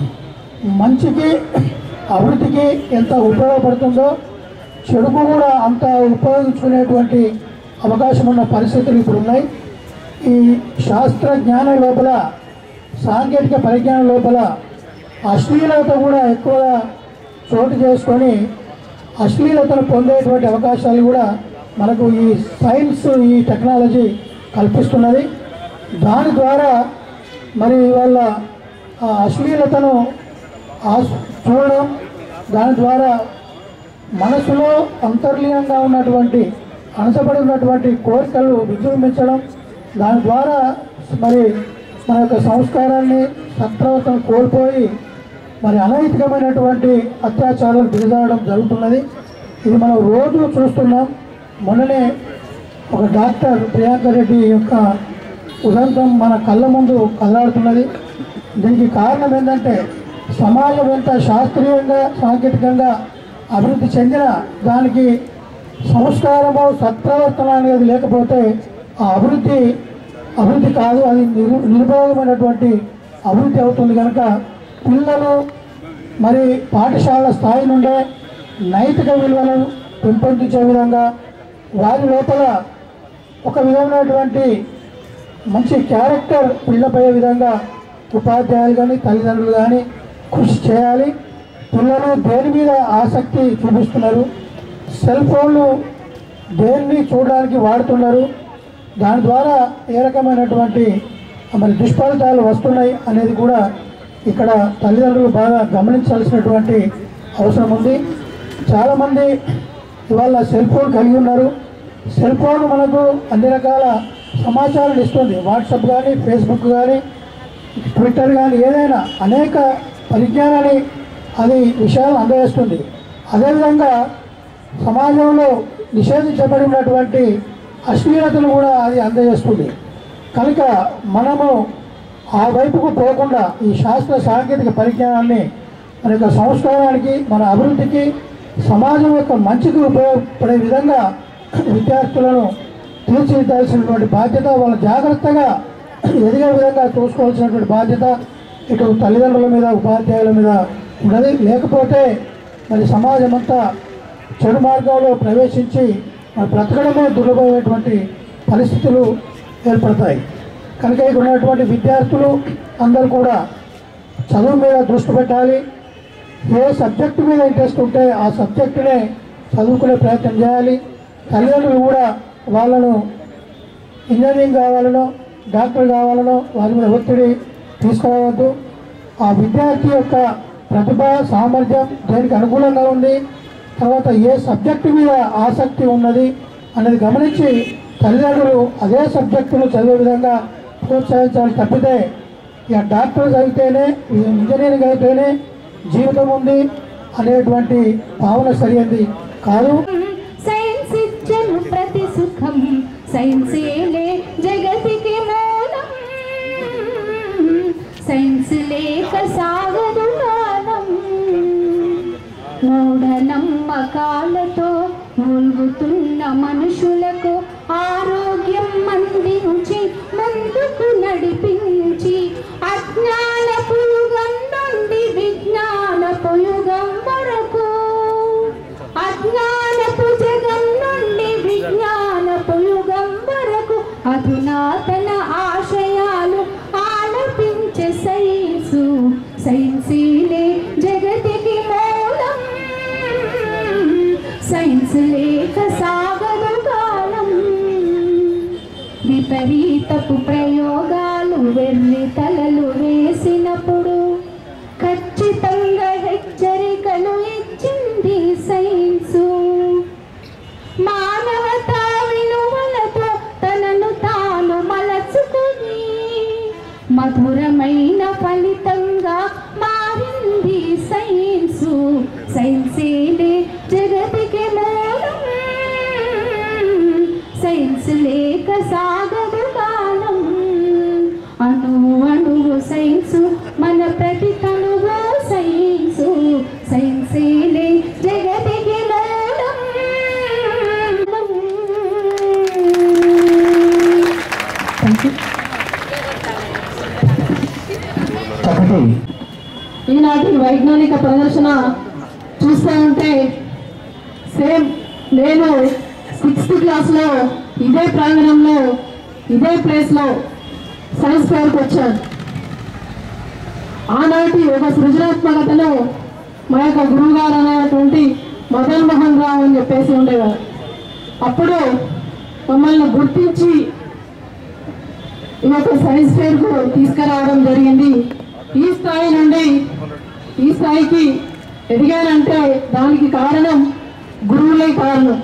మంచికి అభివృద్ధికి ఎంత ఉపయోగపడుతుందో చెడుకు కూడా అంత ఉపయోగించుకునేటువంటి అవకాశం ఉన్న పరిస్థితులు ఇప్పుడు ఉన్నాయి ఈ శాస్త్ర జ్ఞానం లోపల సాంకేతిక పరిజ్ఞానం లోపల అశ్లీలత కూడా ఎక్కువగా చోటు చేసుకొని అశ్లీలతను పొందేటువంటి అవకాశాలు కూడా మనకు ఈ సైన్స్ ఈ టెక్నాలజీ కల్పిస్తున్నది దాని ద్వారా మరి వాళ్ళ ఆ అశ్లీలతను ఆస్- చూడడం దాని ద్వారా మనసులో అంతర్లీనంగా ఉన్నటువంటి అణచబడి ఉన్నటువంటి కోరికలు విజృంభించడం దాని ద్వారా మరి మన యొక్క సంస్కారాన్ని సత్ప్రవర్తన కోల్పోయి మరి అనైతికమైనటువంటి అత్యాచారాలకు దిగజారడం జరుగుతున్నది ఇది మనం రోజు చూస్తున్నాం మొన్ననే ఒక డాక్టర్ ప్రియాంక రెడ్డి యొక్క ఉదంతం మన కళ్ళ ముందు కదలాడుతున్నది దీనికి కారణం ఏంటంటే సమాజం ఎంత శాస్త్రీయంగా సాంకేతికంగా అభివృద్ధి చెందిన దానికి సంస్కారము సత్ప్రవర్తన అనేది లేకపోతే ఆ అభివృద్ధి అభివృద్ధి కాదు అది నిరు నిరుపయోగమైనటువంటి అభివృద్ధి అవుతుంది కనుక పిల్లలు మరి పాఠశాల స్థాయి నుండే నైతిక విలువలను పెంపొందించే విధంగా వారి లోపల ఒక విధమైనటువంటి మంచి క్యారెక్టర్ బిల్డప్ అయ్యే విధంగా ఉపాధ్యాయులు కానీ తల్లిదండ్రులు కానీ కృషి చేయాలి పిల్లలు దేని మీద ఆసక్తి చూపిస్తున్నారు సెల్ ఫోన్లు దేన్ని చూడడానికి వాడుతున్నారు దాని ద్వారా ఏ రకమైనటువంటి మరి దుష్ఫలితాలు వస్తున్నాయి అనేది కూడా ఇక్కడ తల్లిదండ్రులు బాగా గమనించాల్సినటువంటి అవసరం ఉంది చాలామంది ఇవాళ సెల్ ఫోన్ కలిగి ఉన్నారు సెల్ ఫోన్ మనకు అన్ని రకాల సమాచారం ఇస్తుంది వాట్సాప్ కానీ ఫేస్బుక్ కానీ ట్విట్టర్ కానీ ఏదైనా అనేక పరిజ్ఞానాన్ని అది విషయాలు అందజేస్తుంది అదేవిధంగా సమాజంలో నిషేధించబడినటువంటి అశ్లీలతను కూడా అది అందజేస్తుంది కనుక మనము ఆ వైపుకు పోకుండా ఈ శాస్త్ర సాంకేతిక పరిజ్ఞానాన్ని మన యొక్క సంస్కారానికి మన అభివృద్ధికి సమాజం యొక్క మంచికి ఉపయోగపడే విధంగా విద్యార్థులను తీర్చిదిద్దాల్సినటువంటి బాధ్యత వాళ్ళ జాగ్రత్తగా ఎదిగే విధంగా చూసుకోవాల్సినటువంటి బాధ్యత ఇటు తల్లిదండ్రుల మీద ఉపాధ్యాయుల మీద ఉన్నది లేకపోతే మరి సమాజం అంతా చెడు మార్గంలో ప్రవేశించి మరి బ్రతకడమే దుర్లభమైనటువంటి పరిస్థితులు ఏర్పడతాయి కనుక ఇక్కడ ఉన్నటువంటి విద్యార్థులు అందరూ కూడా చదువు మీద దృష్టి పెట్టాలి ఏ సబ్జెక్టు మీద ఇంట్రెస్ట్ ఉంటే ఆ సబ్జెక్టునే చదువుకునే ప్రయత్నం చేయాలి తల్లిదండ్రులు కూడా వాళ్ళను ఇంజనీరింగ్ కావాలనో డాక్టర్ కావాలనో వారి మీద ఒత్తిడి తీసుకురావద్దు ఆ విద్యార్థి యొక్క ప్రతిభ సామర్థ్యం దేనికి అనుకూలంగా ఉంది తర్వాత ఏ సబ్జెక్టు మీద ఆసక్తి ఉన్నది అనేది గమనించి తల్లిదండ్రులు అదే సబ్జెక్టును చదివే విధంగా ప్రోత్సహించాలి తప్పితే ఇక డాక్టర్ చదివితేనే ఇంజనీరింగ్ అయితేనే జీవితం ఉంది అనేటువంటి భావన సరైనది కాదు సైన్స్ ఇచ్చను ప్రతి సుఖం సైన్సేలే జగతికి మూలం సైన్స్ లేక సాగదు గానం మూఢనమ్మకాలతో మూల్గుతున్న మనుషులకు ఆరోగ్యం అందించి ముందుకు నడిపించి అజ్ఞానపు యుగం నుండి విజ్ఞానపు యుగం వరకు అజ్ఞానపు జగం నుండి విజ్ఞానపు యుగం వరకు అధునాతన ఆశయాలు ఆలపించే సైన్సు సైన్సీలే జగతికి మూలం సైన్స్ లేక సాగదు కాలం విపరీతపు ప్రయోగాలు వెర్రి తలలు వేసినప్పుడు ఖచ్చితంగా హెచ్చరికలు ఇచ్చింది సైన్సు మానవతా విలువలతో తనను తాను మలచుకుని మధురమైన ఫలితంగా మారింది సైన్సు సైన్సేలే జగతికి మూలం సైన్స్ లేక సాగదు కాలం అణు అణువు సైన్సు మన ప్రతి తనువు సైన్సు సైన్సేలే జగతికి మూలం థ్యాంక్ యూ చక్కటి ఈనాటి వైజ్ఞానిక ప్రదర్శన చూస్తూ ఉంటే సేమ్ నేను సిక్స్త్ క్లాస్లో ఇదే ప్రాంగణంలో ఇదే ప్లేస్లో సైన్స్ ఫేర్కి వచ్చాను ఆనాటి ఒక సృజనాత్మకతను మా యొక్క గురువు గారు అనేటువంటి మదన్ మోహన్ రావు అని చెప్పేసి ఉండేవారు అప్పుడు మమ్మల్ని గుర్తించి ఈ యొక్క సైన్స్ ఫేర్కు తీసుకురావడం జరిగింది ఈ స్థాయి నుండి ఈ స్థాయికి ఎదిగానంటే దానికి కారణం గురువులే కారణం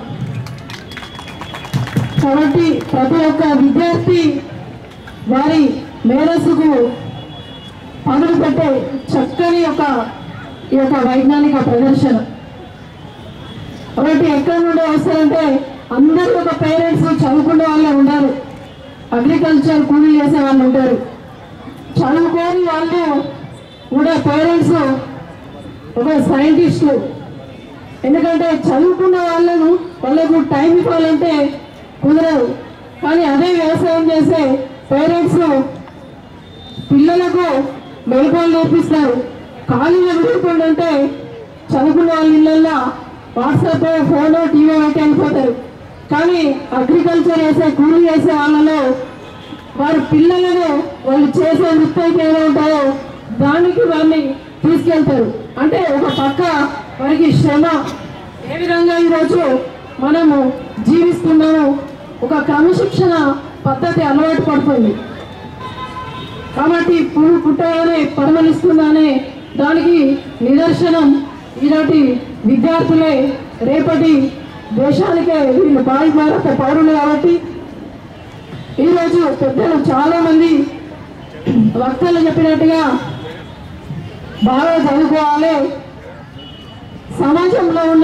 కాబట్టి ప్రతి ఒక్క విద్యార్థి వారి మేధస్సుకు పనులు పెట్టే చక్కని ఒక ఈ యొక్క వైజ్ఞానిక ప్రదర్శన కాబట్టి ఎక్కడి నుండి వస్తారంటే అందరూ ఒక పేరెంట్స్ చదువుకునే వాళ్ళే ఉండాలి అగ్రికల్చర్ కూలీ చేసే వాళ్ళు ఉంటారు చదువుకోని వాళ్ళు కూడా పేరెంట్స్ ఒక సైంటిస్టులు ఎందుకంటే చదువుకున్న వాళ్ళను వాళ్ళకు టైం ఇవ్వాలంటే కుదరదు కానీ అదే వ్యవసాయం చేసే పేరెంట్స్ పిల్లలకు మెలకువలు నేర్పిస్తారు ఖాళీగా విడుకుంటుంటే చదువుకున్న వాళ్ళ ఇళ్ళల్లో వాట్సాప్ ఫోన్ టీవీ పెట్టి వెళ్ళిపోతారు కానీ అగ్రికల్చర్ చేసే కూలీ చేసే వాళ్ళలో వారి పిల్లలను వాళ్ళు చేసే వృత్తి అయితే ఏదో ఉంటాయో దానికి వాళ్ళని తీసుకెళ్తారు అంటే ఒక పక్క వారికి శ్రమ ఏ విధంగా ఈరోజు మనము జీవిస్తున్నాము ఒక క్రమశిక్షణ పద్ధతి అలవాటు పడుతుంది కాబట్టి పువ్వు పుట్టగానే పరిమళిస్తుందనే దానికి నిదర్శనం ఈనాటి విద్యార్థులే రేపటి దేశానికే వీళ్ళు భావి భారత పౌరులు కాబట్టి ఈరోజు పెద్దలు చాలా మంది వక్తలు చెప్పినట్టుగా బాగా చదువుకోవాలి సమాజంలో ఉన్న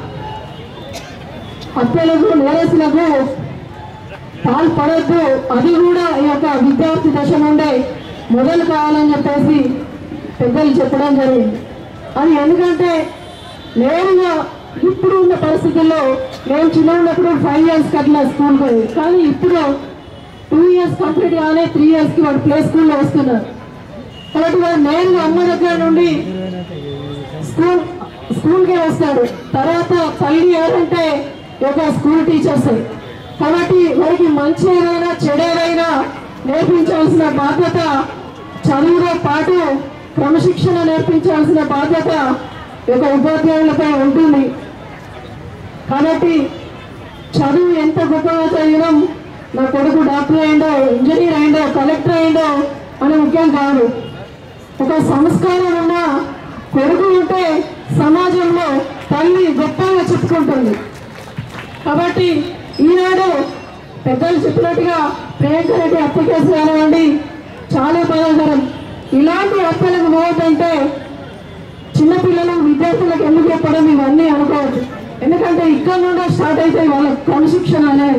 హత్యలకు నేరస్తులకు పాల్పడద్దు అది కూడా ఈ యొక్క విద్యార్థి దశ నుండే మొదలు కావాలని చెప్పేసి పెద్దలు చెప్పడం జరిగింది అది ఎందుకంటే నేరుగా ఇప్పుడు ఉన్న పరిస్థితుల్లో నేను చిన్న ఉన్నప్పుడు ఫైవ్ ఇయర్స్ అట్లా స్కూల్కి పోయేది కానీ ఇప్పుడు టూ ఇయర్స్ కంప్లీట్ గానే త్రీ ఇయర్స్కి వాడు ప్లే స్కూల్లో వస్తున్నారు కాబట్టి వాడు నేరుగా అమ్మ దగ్గర నుండి స్కూల్ స్కూల్కే వస్తాడు తర్వాత తల్లి ఎవరంటే ఒక స్కూల్ టీచర్స్ కాబట్టి వారికి మంచి ఏదైనా చెడు ఏదైనా నేర్పించాల్సిన బాధ్యత చదువుతో పాటు క్రమశిక్షణ నేర్పించాల్సిన బాధ్యత ఈ యొక్క ఉపాధ్యాయులపై ఉంటుంది కాబట్టి చదువు ఎంత గొప్పగా చదివినాం నా కొడుకు డాక్టర్ అయిందో ఇంజనీర్ అయిందో కలెక్టర్ అయిందో అని ముఖ్యం కాదు ఒక సంస్కారం ఉన్న కొడుకు ఉంటే సమాజంలో తల్లి గొప్పగా చెప్పుకుంటుంది కాబట్టి ఈనాడు పెద్దలు చెప్పినట్టుగా ప్రియాంక రెడ్డి హత్య కేసు కానివ్వండి చాలా బాధాకరం ఇలాంటి హత్యలకు పోవద్దంటే చిన్నపిల్లలు విద్యార్థులకు ఎందుకు చెప్పడం ఇవన్నీ అనుకోవద్దు ఎందుకంటే ఇక్కడ నుండే స్టార్ట్ అయితే వాళ్ళ క్రమశిక్షణ అనేది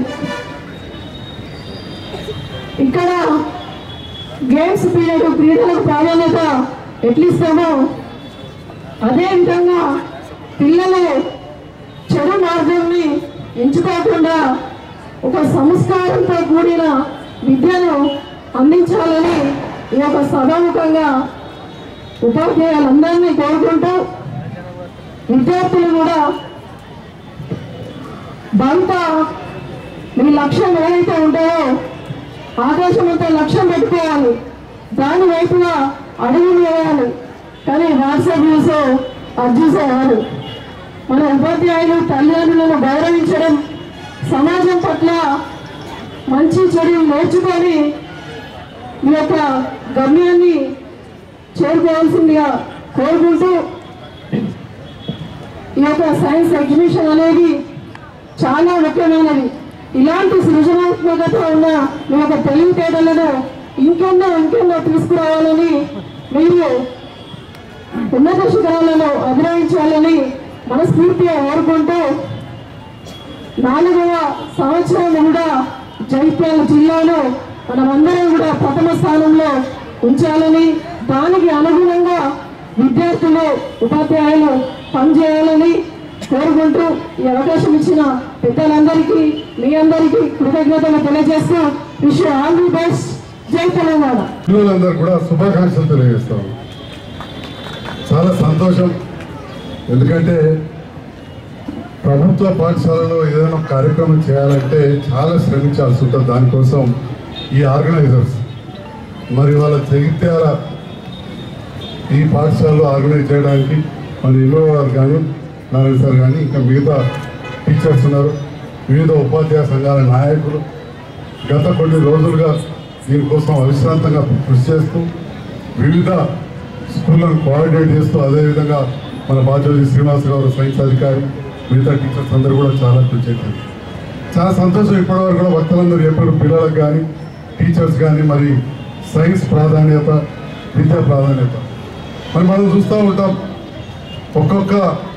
ఇక్కడ గేమ్స్ పీరియడ్ క్రీడలకు ప్రాధాన్యత ఎట్లిస్తామో అదే విధంగా పిల్లలు చెడు మార్గాన్ని ఎంచుకోకుండా ఒక సంస్కారంతో కూడిన విద్యను అందించాలని ఈ యొక్క సభాముఖంగా ఉపాధ్యాయులందరినీ కోరుకుంటూ విద్యార్థులు కూడా బయట మీ లక్ష్యం ఏదైతే ఉంటాయో ఆకాశం అంతా లక్ష్యం పెట్టుకోవాలి దాని వైపుగా అడుగులు వేయాలి కానీ వాట్సాప్ చూసో అది చూసో కాదు మన ఉపాధ్యాయులు తల్లిదండ్రులను గౌరవించడం సమాజం పట్ల మంచి చెడు నేర్చుకొని మీ యొక్క గమ్యాన్ని చేరుకోవాల్సిందిగా కోరుకుంటూ ఈ యొక్క సైన్స్ ఎగ్జిబిషన్ అనేది చాలా ముఖ్యమైనది ఇలాంటి సృజనాత్మకత ఉన్న మీ యొక్క తెలివితేటలను ఇంకెన్నో ఇంకెన్నో తీసుకురావాలని మీరు ఉన్నత శిఖరాలను అధిరోహించాలని మనస్ఫూర్తిగా కోరుకుంటూ నాలుగవ సంవత్సరం కూడా జైత్యాల జిల్లాలో మనమందరం కూడా ప్రథమ స్థానంలో ఉంచాలని దానికి అనుగుణంగా విద్యార్థులు ఉపాధ్యాయులు పనిచేయాలని కోరుకుంటూ ఈ అవకాశం ఇచ్చిన పెద్దలందరికీ మీ అందరికీ కృతజ్ఞతలు తెలియజేస్తూ విష్ ఆల్ ది బెస్ట్ జై తెలంగాణ పిల్లలందరూ కూడా శుభాకాంక్షలు తెలియజేస్తాం చాలా సంతోషం ఎందుకంటే ప్రభుత్వ పాఠశాలలో ఏదైనా ఒక కార్యక్రమం చేయాలంటే చాలా శ్రమించాల్సి ఉంటుంది దానికోసం ఈ ఆర్గనైజర్స్ మరి వాళ్ళ జగిత్యాల ఈ పాఠశాలలో ఆర్గనైజ్ చేయడానికి మన ఇల్లు గారు కానీ నారాయణ సార్ కానీ ఇంకా మిగతా టీచర్స్ ఉన్నారు వివిధ ఉపాధ్యాయ సంఘాల నాయకులు గత కొన్ని రోజులుగా దీనికోసం అవిశ్రాంతంగా కృషి చేస్తూ వివిధ స్కూళ్ళను కోఆర్డినేట్ చేస్తూ అదేవిధంగా మన బాధ్యులు శ్రీనివాస్ గారు సైన్స్ అధికారి మిగతా టీచర్స్ అందరూ కూడా చాలా కృషి చేశారు చాలా సంతోషం ఇప్పటివరకు కూడా వక్తలందరూ చెప్పారు పిల్లలకు కానీ టీచర్స్ కానీ మరి సైన్స్ ప్రాధాన్యత విద్యా ప్రాధాన్యత మరి మనం చూస్తూ ఉంటాం ఒక్కొక్క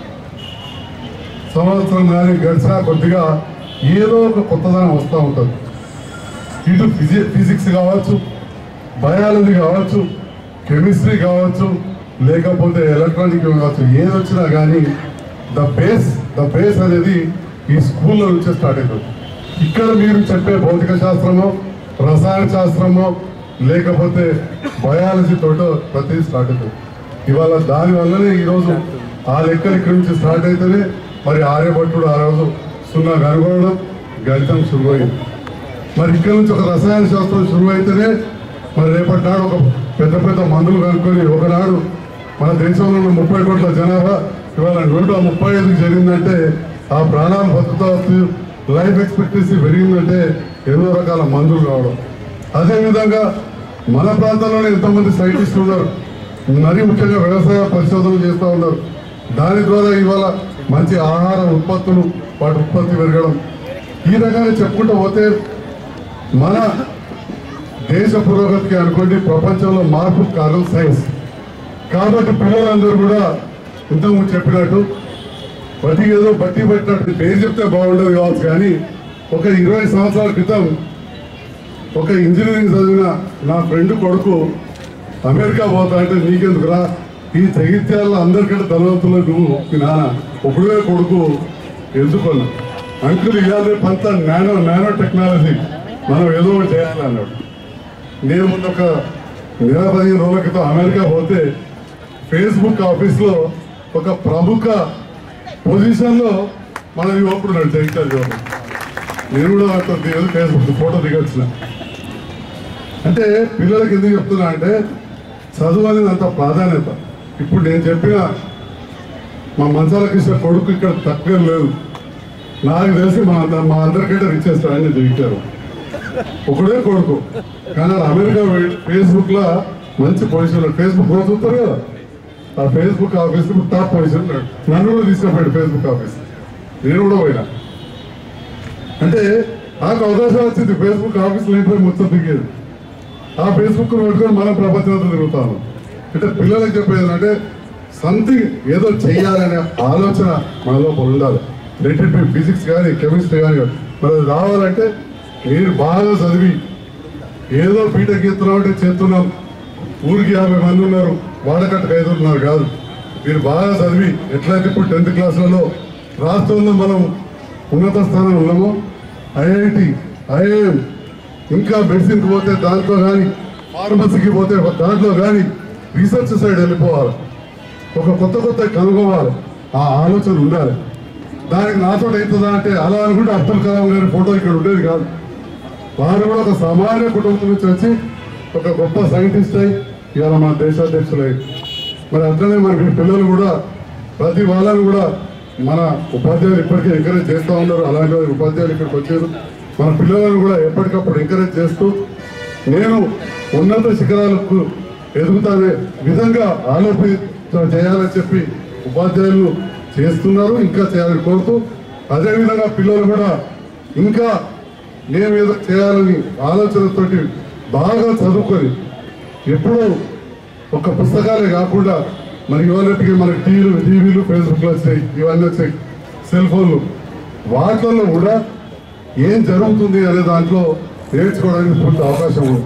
సంవత్సరం కానీ గడిచినా కొద్దిగా ఏదో ఒక కొత్తదనం వస్తూ ఉంటుంది ఇటు ఫిజి ఫిజిక్స్ కావచ్చు బయాలజీ కావచ్చు కెమిస్ట్రీ కావచ్చు లేకపోతే ఎలక్ట్రానిక్ కావచ్చు ఏది వచ్చినా కానీ ద బేస్ ద బేస్ అనేది ఈ స్కూల్లో నుంచే స్టార్ట్ అవుతుంది ఇక్కడ మీరు చెప్పే భౌతిక శాస్త్రమో రసాయన శాస్త్రమో లేకపోతే బయాలజీ తోటో ప్రతిదీ స్టార్ట్ అవుతుంది ఇవాళ దాని వల్లనే ఈరోజు ఆ లెక్కలు ఇక్కడి నుంచి స్టార్ట్ అయితేనే మరి ఆర్యభట్టుడు ఆ రోజు సున్నా కనుగొనడం గణితం శురువైంది మరి ఇక్కడ నుంచి ఒక రసాయన శాస్త్రం శురువైతేనే మరి రేపటి నాడు ఒక పెద్ద పెద్ద మందులు కనుక్కొని ఒకనాడు మన దేశంలో ఉన్న ముప్పై కోట్ల జనాభా ఇవాళ నూట ముప్పై ఐదుకి జరిగిందంటే ఆ ప్రాణాలు బతుకుతా లైఫ్ ఎక్స్పెక్టెన్సీ పెరిగిందంటే ఎన్నో రకాల మందులు కావడం అదేవిధంగా మన ప్రాంతంలోనే ఎంతోమంది సైంటిస్టులు ఉన్నారు మరీ ముఖ్యంగా వ్యవసాయ పరిశోధనలు చేస్తూ ఉన్నారు దాని ద్వారా ఇవాళ మంచి ఆహార ఉత్పత్తులు వాటి ఉత్పత్తి పెరగడం ఈ రకంగా చెప్పుకుంటూ పోతే మన దేశ పురోగతికి అనుకోండి ప్రపంచంలో మార్పు కారణం సైన్స్ కాబట్టి పిల్లలందరూ కూడా ఇంతకుముందు చెప్పినట్టు బట్టి ఏదో బట్టి పెట్టినట్టు పేరు చెప్తే బాగుండదు కావచ్చు కానీ ఒక ఇరవై సంవత్సరాల క్రితం ఒక ఇంజనీరింగ్ చదివిన నా ఫ్రెండ్ కొడుకు అమెరికా పోతా అంటే నీకెందుకురా ఈ జగిత్యాల అందరికంటే ధనవంతులు నువ్వు మీ నాన్న ఒకడే కొడుకు ఎందుకున్నా అంకుల్ ఇవాళ పంత నానో నానో టెక్నాలజీ మనం ఏదో ఒకటి చేయాలి అన్నాడు నేను మొన్న ఒక నెల పదిహేను రోజుల క్రితం అమెరికా పోతే ఫేస్బుక్ ఆఫీస్లో ఒక ప్రముఖ పొజిషన్లో మన యువకుడు ఉన్నాడు జగిత్యాల యువకుడు నేను కూడా వాటితో దిగదు ఫేస్బుక్ ఫోటో దిగొచ్చిన అంటే పిల్లలకి ఎందుకు చెప్తున్నా అంటే చదువు అనేది అంత ప్రాధాన్యత ఇప్పుడు నేను చెప్పిన మా మంచాల కృష్ణ కొడుకు ఇక్కడ తక్కువ లేదు నాకు తెలిసి మా అంద- మా అందరికంటే రిచెస్ట్ ఆయన దిగుతారు ఒకడే కొడుకు కానీ ఆడు అమెరికా ఫేస్బుక్ లో మంచి పొజిషన్ ఫేస్బుక్ రోజు చూస్తారు కదా ఆ ఫేస్బుక్ ఆఫీస్ టాప్ పొజిషన్ ఉన్నాడు. నన్ను కూడా తీసుకుపోయాడు ఫేస్బుక్ ఆఫీస్ నేను కూడా పోయినా అంటే నాకు అవకాశం వచ్చింది ఫేస్బుక్ ఆఫీస్లో అయిపోయి మొత్తం దిగేది ఆ ఫేస్బుక్ పెట్టుకొని మనం ప్రపంచంతో తిరుగుతాము అంటే పిల్లలకు చెప్పేది అంటే సంథింగ్ ఏదో చేయాలనే ఆలోచన మన లోపల ఉండాలి లెటర్ ఫిజిక్స్ కానీ కెమిస్ట్రీ కానీ మరి అది రావాలంటే మీరు బాగా చదివి ఏదో బీటెక్ ఎత్తున్నాం అంటే చేస్తున్నాం ఊరికి యాభై మంది ఉన్నారు వాడకట్టుకు ఐదు ఉన్నారు కాదు మీరు బాగా చదివి ఎట్లయితే ఇప్పుడు టెన్త్ క్లాసులలో రాష్ట్రంలో మనం ఉన్నత స్థానంలో ఉన్నామో ఐఐటి ఐఐఎం ఇంకా మెడిసిన్కి పోతే దాంట్లో కానీ ఫార్మసీకి పోతే దాంట్లో కానీ రీసెర్చ్ సైడ్ వెళ్ళిపోవాలి ఒక కొత్త కొత్త కనుగోవాలి ఆ ఆలోచన ఉండాలి దానికి నాతో అవుతుందా అంటే అలా అనుకుంటే అబ్దుల్ కలాం గారి ఫోటో ఇక్కడ ఉండేది కాదు వారు కూడా ఒక సామాన్య కుటుంబం నుంచి వచ్చి ఒక గొప్ప సైంటిస్ట్ అయి ఇవాళ మన దేశాధ్యక్షులై మరి అట్లనే మరి మీ పిల్లలు కూడా ప్రతి వాళ్ళని కూడా మన ఉపాధ్యాయులు ఇప్పటికే ఎంకరేజ్ చేస్తూ ఉన్నారు అలాంటి వారి ఉపాధ్యాయులు ఇక్కడికి వచ్చారు మన పిల్లలను కూడా ఎప్పటికప్పుడు ఎంకరేజ్ చేస్తూ నేను ఉన్నత శిఖరాలకు ఎదుగుతానే విధంగా ఆలోచన చేయాలని చెప్పి ఉపాధ్యాయులు చేస్తున్నారు ఇంకా చేయాలని కోరుతూ అదేవిధంగా పిల్లలు కూడా ఇంకా నేను ఏదో చేయాలని ఆలోచనతోటి బాగా చదువుకొని ఎప్పుడూ ఒక పుస్తకాలే కాకుండా మరి ఇవాళకి మనకి టీవీలు టీవీలు ఫేస్బుక్లో వచ్చాయి ఇవన్నీ వచ్చాయి సెల్ ఫోన్లు వాటిల్లో కూడా ఏం జరుగుతుంది అనే దాంట్లో నేర్చుకోవడానికి పూర్తి అవకాశం ఉంది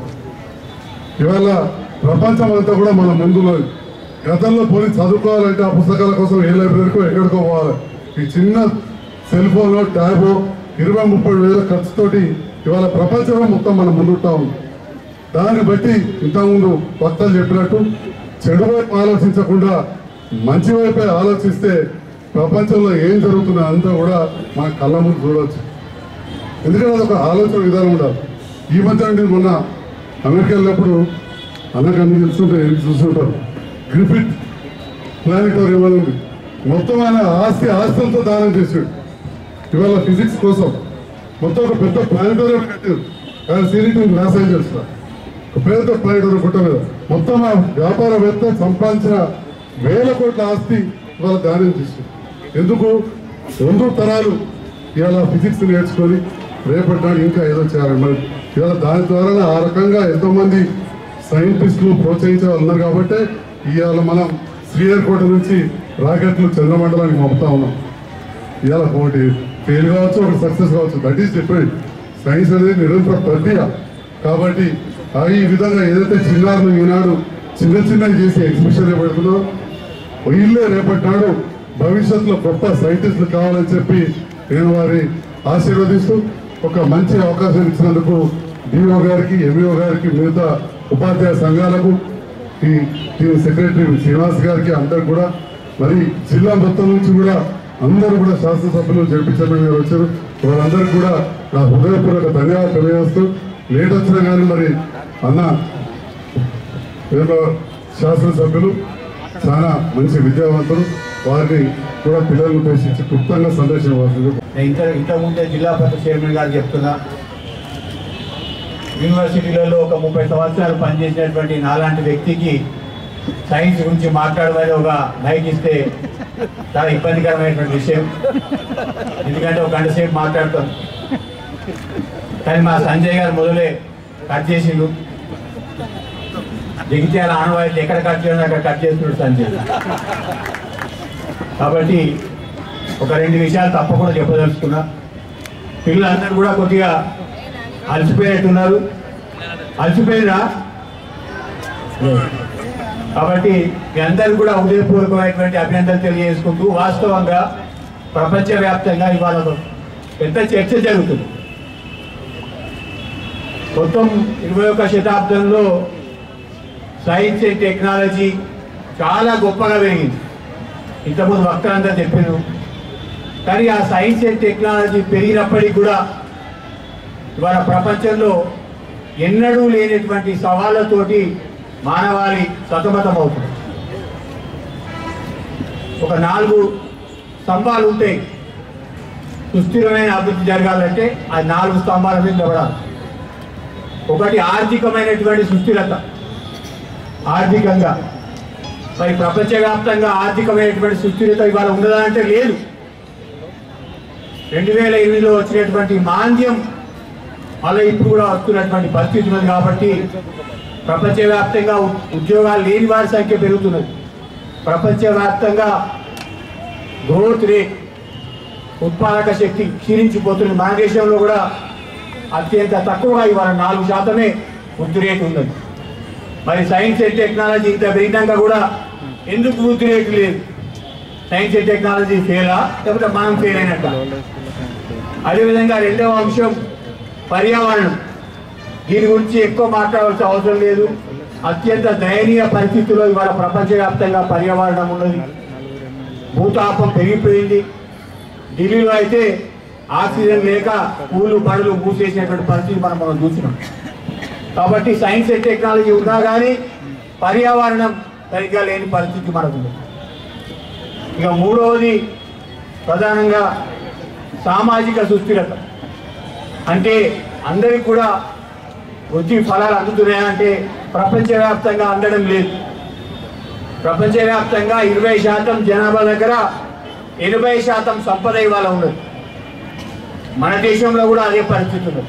ఇవాళ ప్రపంచం అంతా కూడా మన ముందున్నది గతంలో పోయి చదువుకోవాలంటే ఆ పుస్తకాల కోసం ఏ లైబ్రరీకో ఎక్కడికో పోవాలి ఈ చిన్న సెల్ ఫోన్ ట్యాబ్ ఇరవై ముప్పై వేల ఖర్చుతోటి ఇవాళ ప్రపంచమే మొత్తం మనం ముందుంటా ఉంది దాన్ని బట్టి ఇంతకుముందు వక్తలు చెప్పినట్టు చెడు వైపు ఆలోచించకుండా మంచి వైపే ఆలోచిస్తే ప్రపంచంలో ఏం జరుగుతుందో అంతా కూడా మన కళ్ళ ముందు చూడవచ్చు ఎందుకంటే అదొక ఆలోచన విధానం ఉండాలి ఈ మధ్య అంటే మొన్న అమెరికా వెళ్ళినప్పుడు అన్నకు అన్ని తెలుస్తుంటే ఏం చూస్తుంటారు గ్రిఫిట్ ప్లానిటోరియం అని ఉంది మొత్తం ఆయన ఆస్తి ఆస్తంతో దానం చేశాడు ఇవాళ ఫిజిక్స్ కోసం మొత్తం ఒక పెద్ద ప్లానిటోరియం కట్టారు ఆయన సిరీటీ లాస్ ఏంజల్స్ లో. ఒక పెద్ద ప్లానిటోరియం పుట్ట మీద మొత్తం ఆ వ్యాపారవేత్త సంపాదించిన వేల కోట్ల ఆస్తి ఇవాళ దానం చేశారు ఎందుకు రెండు తరాలు ఇవాళ ఫిజిక్స్ నేర్చుకొని రేపటి నాడు ఇంకా ఏదో చేయాలి మరి ఇవాళ దాని ద్వారా ఆ రకంగా ఎంతో మంది సైంటిస్టులు ప్రోత్సహించే వాళ్ళు ఉన్నారు కాబట్టి ఇవాళ మనం శ్రీహరికోట నుంచి రాకెట్లు చంద్రమండలానికి పంపుతా ఉన్నాం ఇవాళ ఒకటి ఫెయిల్ కావచ్చు ఒకటి సక్సెస్ కావచ్చు దట్ ఈస్ డిఫరెంట్ సైన్స్ అనేది నిరంతర ప్రక్రియ కాబట్టి అవి ఈ విధంగా ఏదైతే చిన్నారులు ఈనాడు చిన్న చిన్నవి చేసి ఎగ్జిబిషన్ పెడుతున్నారో వీళ్ళే రేపటి నాడు భవిష్యత్తులో గొప్ప సైంటిస్టులు కావాలని చెప్పి నేను వారి ఆశీర్వదిస్తూ ఒక మంచి అవకాశం ఇచ్చినందుకు డిఓ గారికి ఎంఈఓ గారికి మిగతా ఉపాధ్యాయ సంఘాలకు ఈ టీం సెక్రటరీ శ్రీనివాస్ గారికి అందరికి కూడా మరి జిల్లా మొత్తం నుంచి కూడా అందరూ కూడా శాసనసభ్యులు జడ్పీ గారు వచ్చారు వాళ్ళందరికీ కూడా నా హృదయపూర్వక ధన్యవాదాలు తెలియజేస్తూ లేట్ వచ్చినా కానీ మరి అన్న ఏదో శాసనసభ్యులు చాలా మంచి విద్యావంతులు వారిని కూడా పిల్లలను ఉద్దేశించి క్లుప్తంగా సందేశించవలసింది నేను ఇంత ఇంతకుముందే జిల్లా పరిషత్ చైర్మన్ గారు చెప్తున్నా యూనివర్సిటీలలో ఒక ముప్పై సంవత్సరాలు పనిచేసినటువంటి నాలాంటి వ్యక్తికి సైన్స్ గురించి మాట్లాడమని ఒక మైక్ ఇస్తే చాలా ఇబ్బందికరమైనటువంటి విషయం ఎందుకంటే ఒక గంట సేపు మాట్లాడతాం కానీ మా సంజయ్ గారు మొదలే కట్ చేసిండు జగిత్యాల ఆనవాయితీ ఎక్కడ కట్ చేయాలో అక్కడ కట్ చేస్తున్నాడు సంజయ్ కాబట్టి ఒక రెండు విషయాలు తప్పకుండా చెప్పదలుచుకున్నా పిల్లలందరూ కూడా కొద్దిగా అలసిపోయినట్టున్నారు అలసిపోయినా కాబట్టి మీ అందరూ కూడా ఉదయపూర్వకమైనటువంటి అభినందనలు తెలియజేసుకుంటూ వాస్తవంగా ప్రపంచవ్యాప్తంగా ఇవాళ ఒక పెద్ద చర్చ జరుగుతుంది మొత్తం ఇరవై ఒక శతాబ్దంలో సైన్స్ అండ్ టెక్నాలజీ చాలా గొప్పగా పెరిగింది ఇంతకుముందు వక్తలంతా చెప్పారు కానీ ఆ సైన్స్ అండ్ టెక్నాలజీ పెరిగినప్పటికీ కూడా ఇవాళ ప్రపంచంలో ఎన్నడూ లేనటువంటి సవాళ్ళతోటి మానవాళి సతమతం అవుతుంది ఒక నాలుగు స్తంభాలు ఉంటాయి సుస్థిరమైన అభివృద్ధి జరగాలంటే ఆ నాలుగు స్తంభాల మీద నిలబడాలి ఒకటి ఆర్థికమైనటువంటి సుస్థిరత ఆర్థికంగా మరి ప్రపంచవ్యాప్తంగా ఆర్థికమైనటువంటి సుస్థిరత ఇవాళ ఉండదా అంటే లేదు రెండు వేల ఎనిమిదిలో వచ్చినటువంటి మాంద్యం అలా ఇప్పుడు కూడా వస్తున్నటువంటి పరిస్థితి ఉన్నది కాబట్టి ప్రపంచవ్యాప్తంగా ఉ- ఉద్యోగాలు లేని వారి సంఖ్య పెరుగుతున్నది ప్రపంచవ్యాప్తంగా గ్రోత్ రేట్ ఉత్పాదక శక్తి క్షీణించిపోతుంది మన దేశంలో కూడా అత్యంత తక్కువగా ఇవాళ నాలుగు శాతమే వృద్ధి రేటు ఉన్నది మరి సైన్స్ అండ్ టెక్నాలజీ ఇంత పెరిగినాక కూడా ఎందుకు వృద్ధి రేటు లేదు సైన్స్ అండ్ టెక్నాలజీ ఫెయిలా లేకపోతే మనం ఫెయిల్ అయినట్ట అదేవిధంగా రెండవ అంశం పర్యావరణం దీని గురించి ఎక్కువ మాట్లాడాల్సిన అవసరం లేదు అత్యంత దయనీయ పరిస్థితుల్లో ఇవాళ ప్రపంచవ్యాప్తంగా పర్యావరణం ఉన్నది భూతాపం పెరిగిపోయింది ఢిల్లీలో అయితే ఆక్సిజన్ లేక పూలు పడులు మూసేసినటువంటి పరిస్థితి మనం మనం చూసినాం కాబట్టి సైన్స్ అండ్ టెక్నాలజీ ఉన్నా కానీ పర్యావరణం సరిగ్గా లేని పరిస్థితి మనకు ఉంది ఇక మూడవది ప్రధానంగా సామాజిక సుస్థిరత అంటే అందరికి కూడా వృద్ధి ఫలాలు అందుతున్నాయా అంటే ప్రపంచవ్యాప్తంగా అందడం లేదు ప్రపంచవ్యాప్తంగా ఇరవై శాతం జనాభా దగ్గర ఎనభై శాతం సంపద ఇవాళ ఉన్నది మన దేశంలో కూడా అదే పరిస్థితి ఉన్నది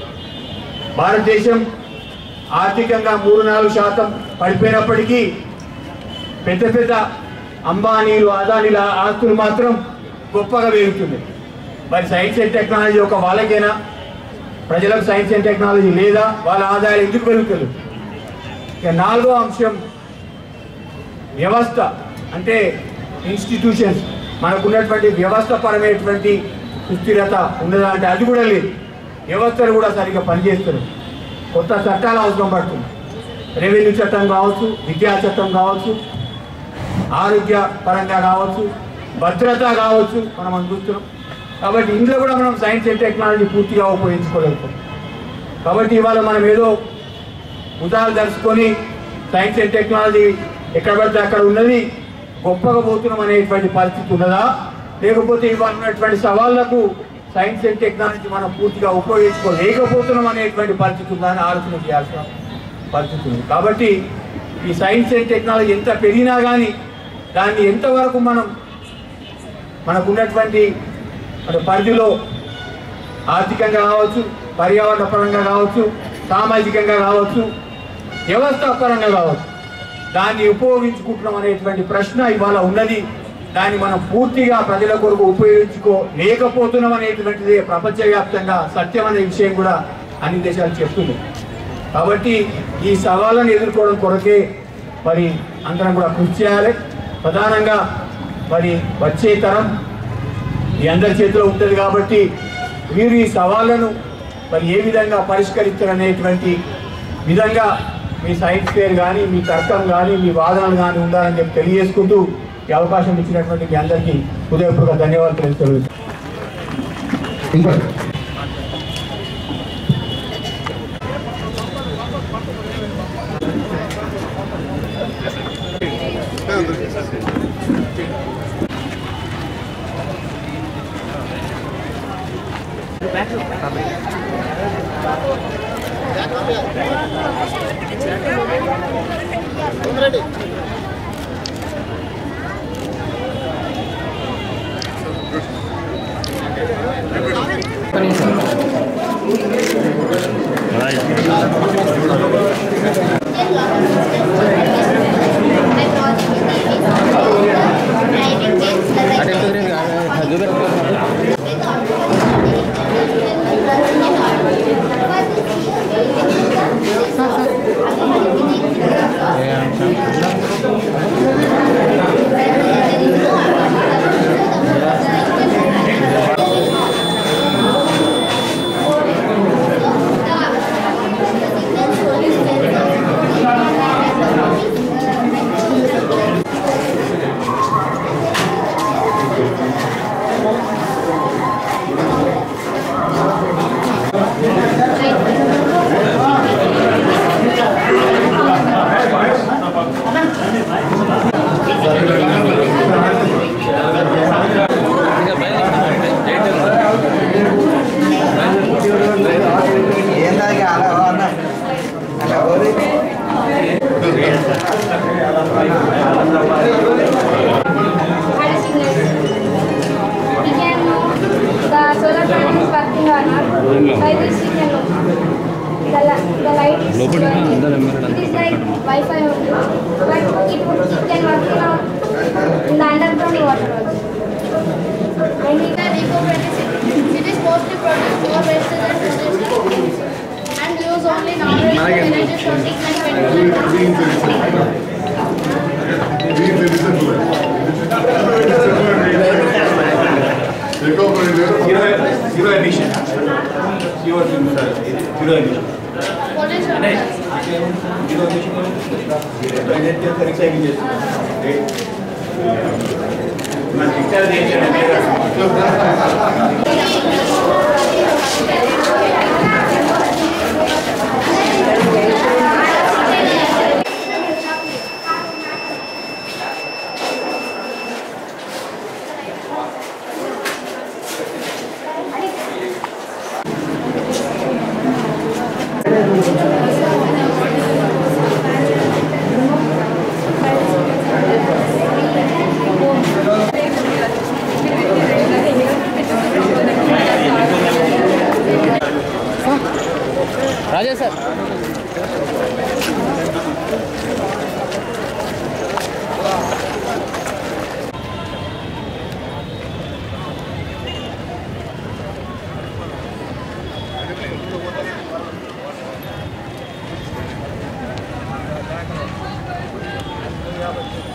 భారతదేశం ఆర్థికంగా మూడు నాలుగు శాతం పడిపోయినప్పటికీ పెద్ద పెద్ద అంబానీలు అదానీల ఆస్తులు మాత్రం గొప్పగా పెరుగుతుంది మరి సైన్స్ అండ్ టెక్నాలజీ ఒక వాళ్ళకేనా ప్రజలకు సైన్స్ అండ్ టెక్నాలజీ లేదా వాళ్ళ ఆదాయాలు ఎందుకు పెరుగుతుంది ఇక నాలుగో అంశం వ్యవస్థ అంటే ఇన్స్టిట్యూషన్స్ మనకున్నటువంటి వ్యవస్థ పరమైనటువంటి సుస్థిరత ఉన్నదా అంటే అది కూడా లేదు వ్యవస్థలు కూడా సరిగ్గా పనిచేస్తారు కొత్త చట్టాలు అవసరం పడుతుంది రెవెన్యూ చట్టం కావచ్చు విద్యా చట్టం కావచ్చు ఆరోగ్య పరంగా కావచ్చు భద్రత కావచ్చు మనం మనం చూస్తున్నాం కాబట్టి ఇందులో కూడా మనం సైన్స్ అండ్ టెక్నాలజీ పూర్తిగా ఉపయోగించుకోలేకపోతున్నాం కాబట్టి ఇవాళ మనం ఏదో ఉదాహరణ దర్చుకొని సైన్స్ అండ్ టెక్నాలజీ ఎక్కడ పడితే అక్కడ ఉన్నది గొప్పగా పోతున్నాం అనేటువంటి పరిస్థితి ఉన్నదా లేకపోతే ఇవాళ ఉన్నటువంటి సవాళ్లకు సైన్స్ అండ్ టెక్నాలజీ మనం పూర్తిగా ఉపయోగించుకోలేకపోతున్నాం అనేటువంటి పరిస్థితి ఉందా అని ఆలోచన చేయాల్సిన పరిస్థితి ఉంది కాబట్టి ఈ సైన్స్ అండ్ టెక్నాలజీ ఎంత పెరిగినా కానీ దాన్ని ఎంతవరకు మనం మనకు ఉన్నటువంటి మన పరిధిలో ఆర్థికంగా కావచ్చు పర్యావరణ పరంగా కావచ్చు సామాజికంగా కావచ్చు వ్యవస్థ పరంగా కావచ్చు దాన్ని ఉపయోగించుకుంటున్నాం అనేటువంటి ప్రశ్న ఇవాళ ఉన్నది దాన్ని మనం పూర్తిగా ప్రజల కొరకు ఉపయోగించుకో లేకపోతున్నాం అనేటువంటిది ప్రపంచవ్యాప్తంగా సత్యం అనే విషయం కూడా అన్ని దేశాలు చెప్తుంది కాబట్టి ఈ సవాళ్ళను ఎదుర్కోవడం కొరకే మరి అందరం కూడా కృషి చేయాలి ప్రధానంగా మరి వచ్చే తరం మీ అందరి చేతిలో ఉంటుంది కాబట్టి మీరు ఈ సవాళ్ళను మరి ఏ విధంగా పరిష్కరించాలనేటువంటి విధంగా మీ సైన్స్ ఫేర్ కానీ మీ తర్కం కానీ మీ వాదనలు కానీ ఉండాలని చెప్పి తెలియజేసుకుంటూ ఈ అవకాశం ఇచ్చినటువంటి మీ అందరికీ హృదయపూర్వక ధన్యవాదాలు తెలుస్తున్నాను ఇంకోటి Again, the solar panel is working or not. By this we can know. The, li- the light is working. It is like Wi-Fi only. But it, would- it can work in, a, in the underground water also. And it, The eco-friendly city. Cities mostly produce more waste than produce and use only non-renewable energy sources like zero emission zero zero emission pollution. Zero emission recycle చేస్తున్నాం మన picture రాజా sir కాబట్టి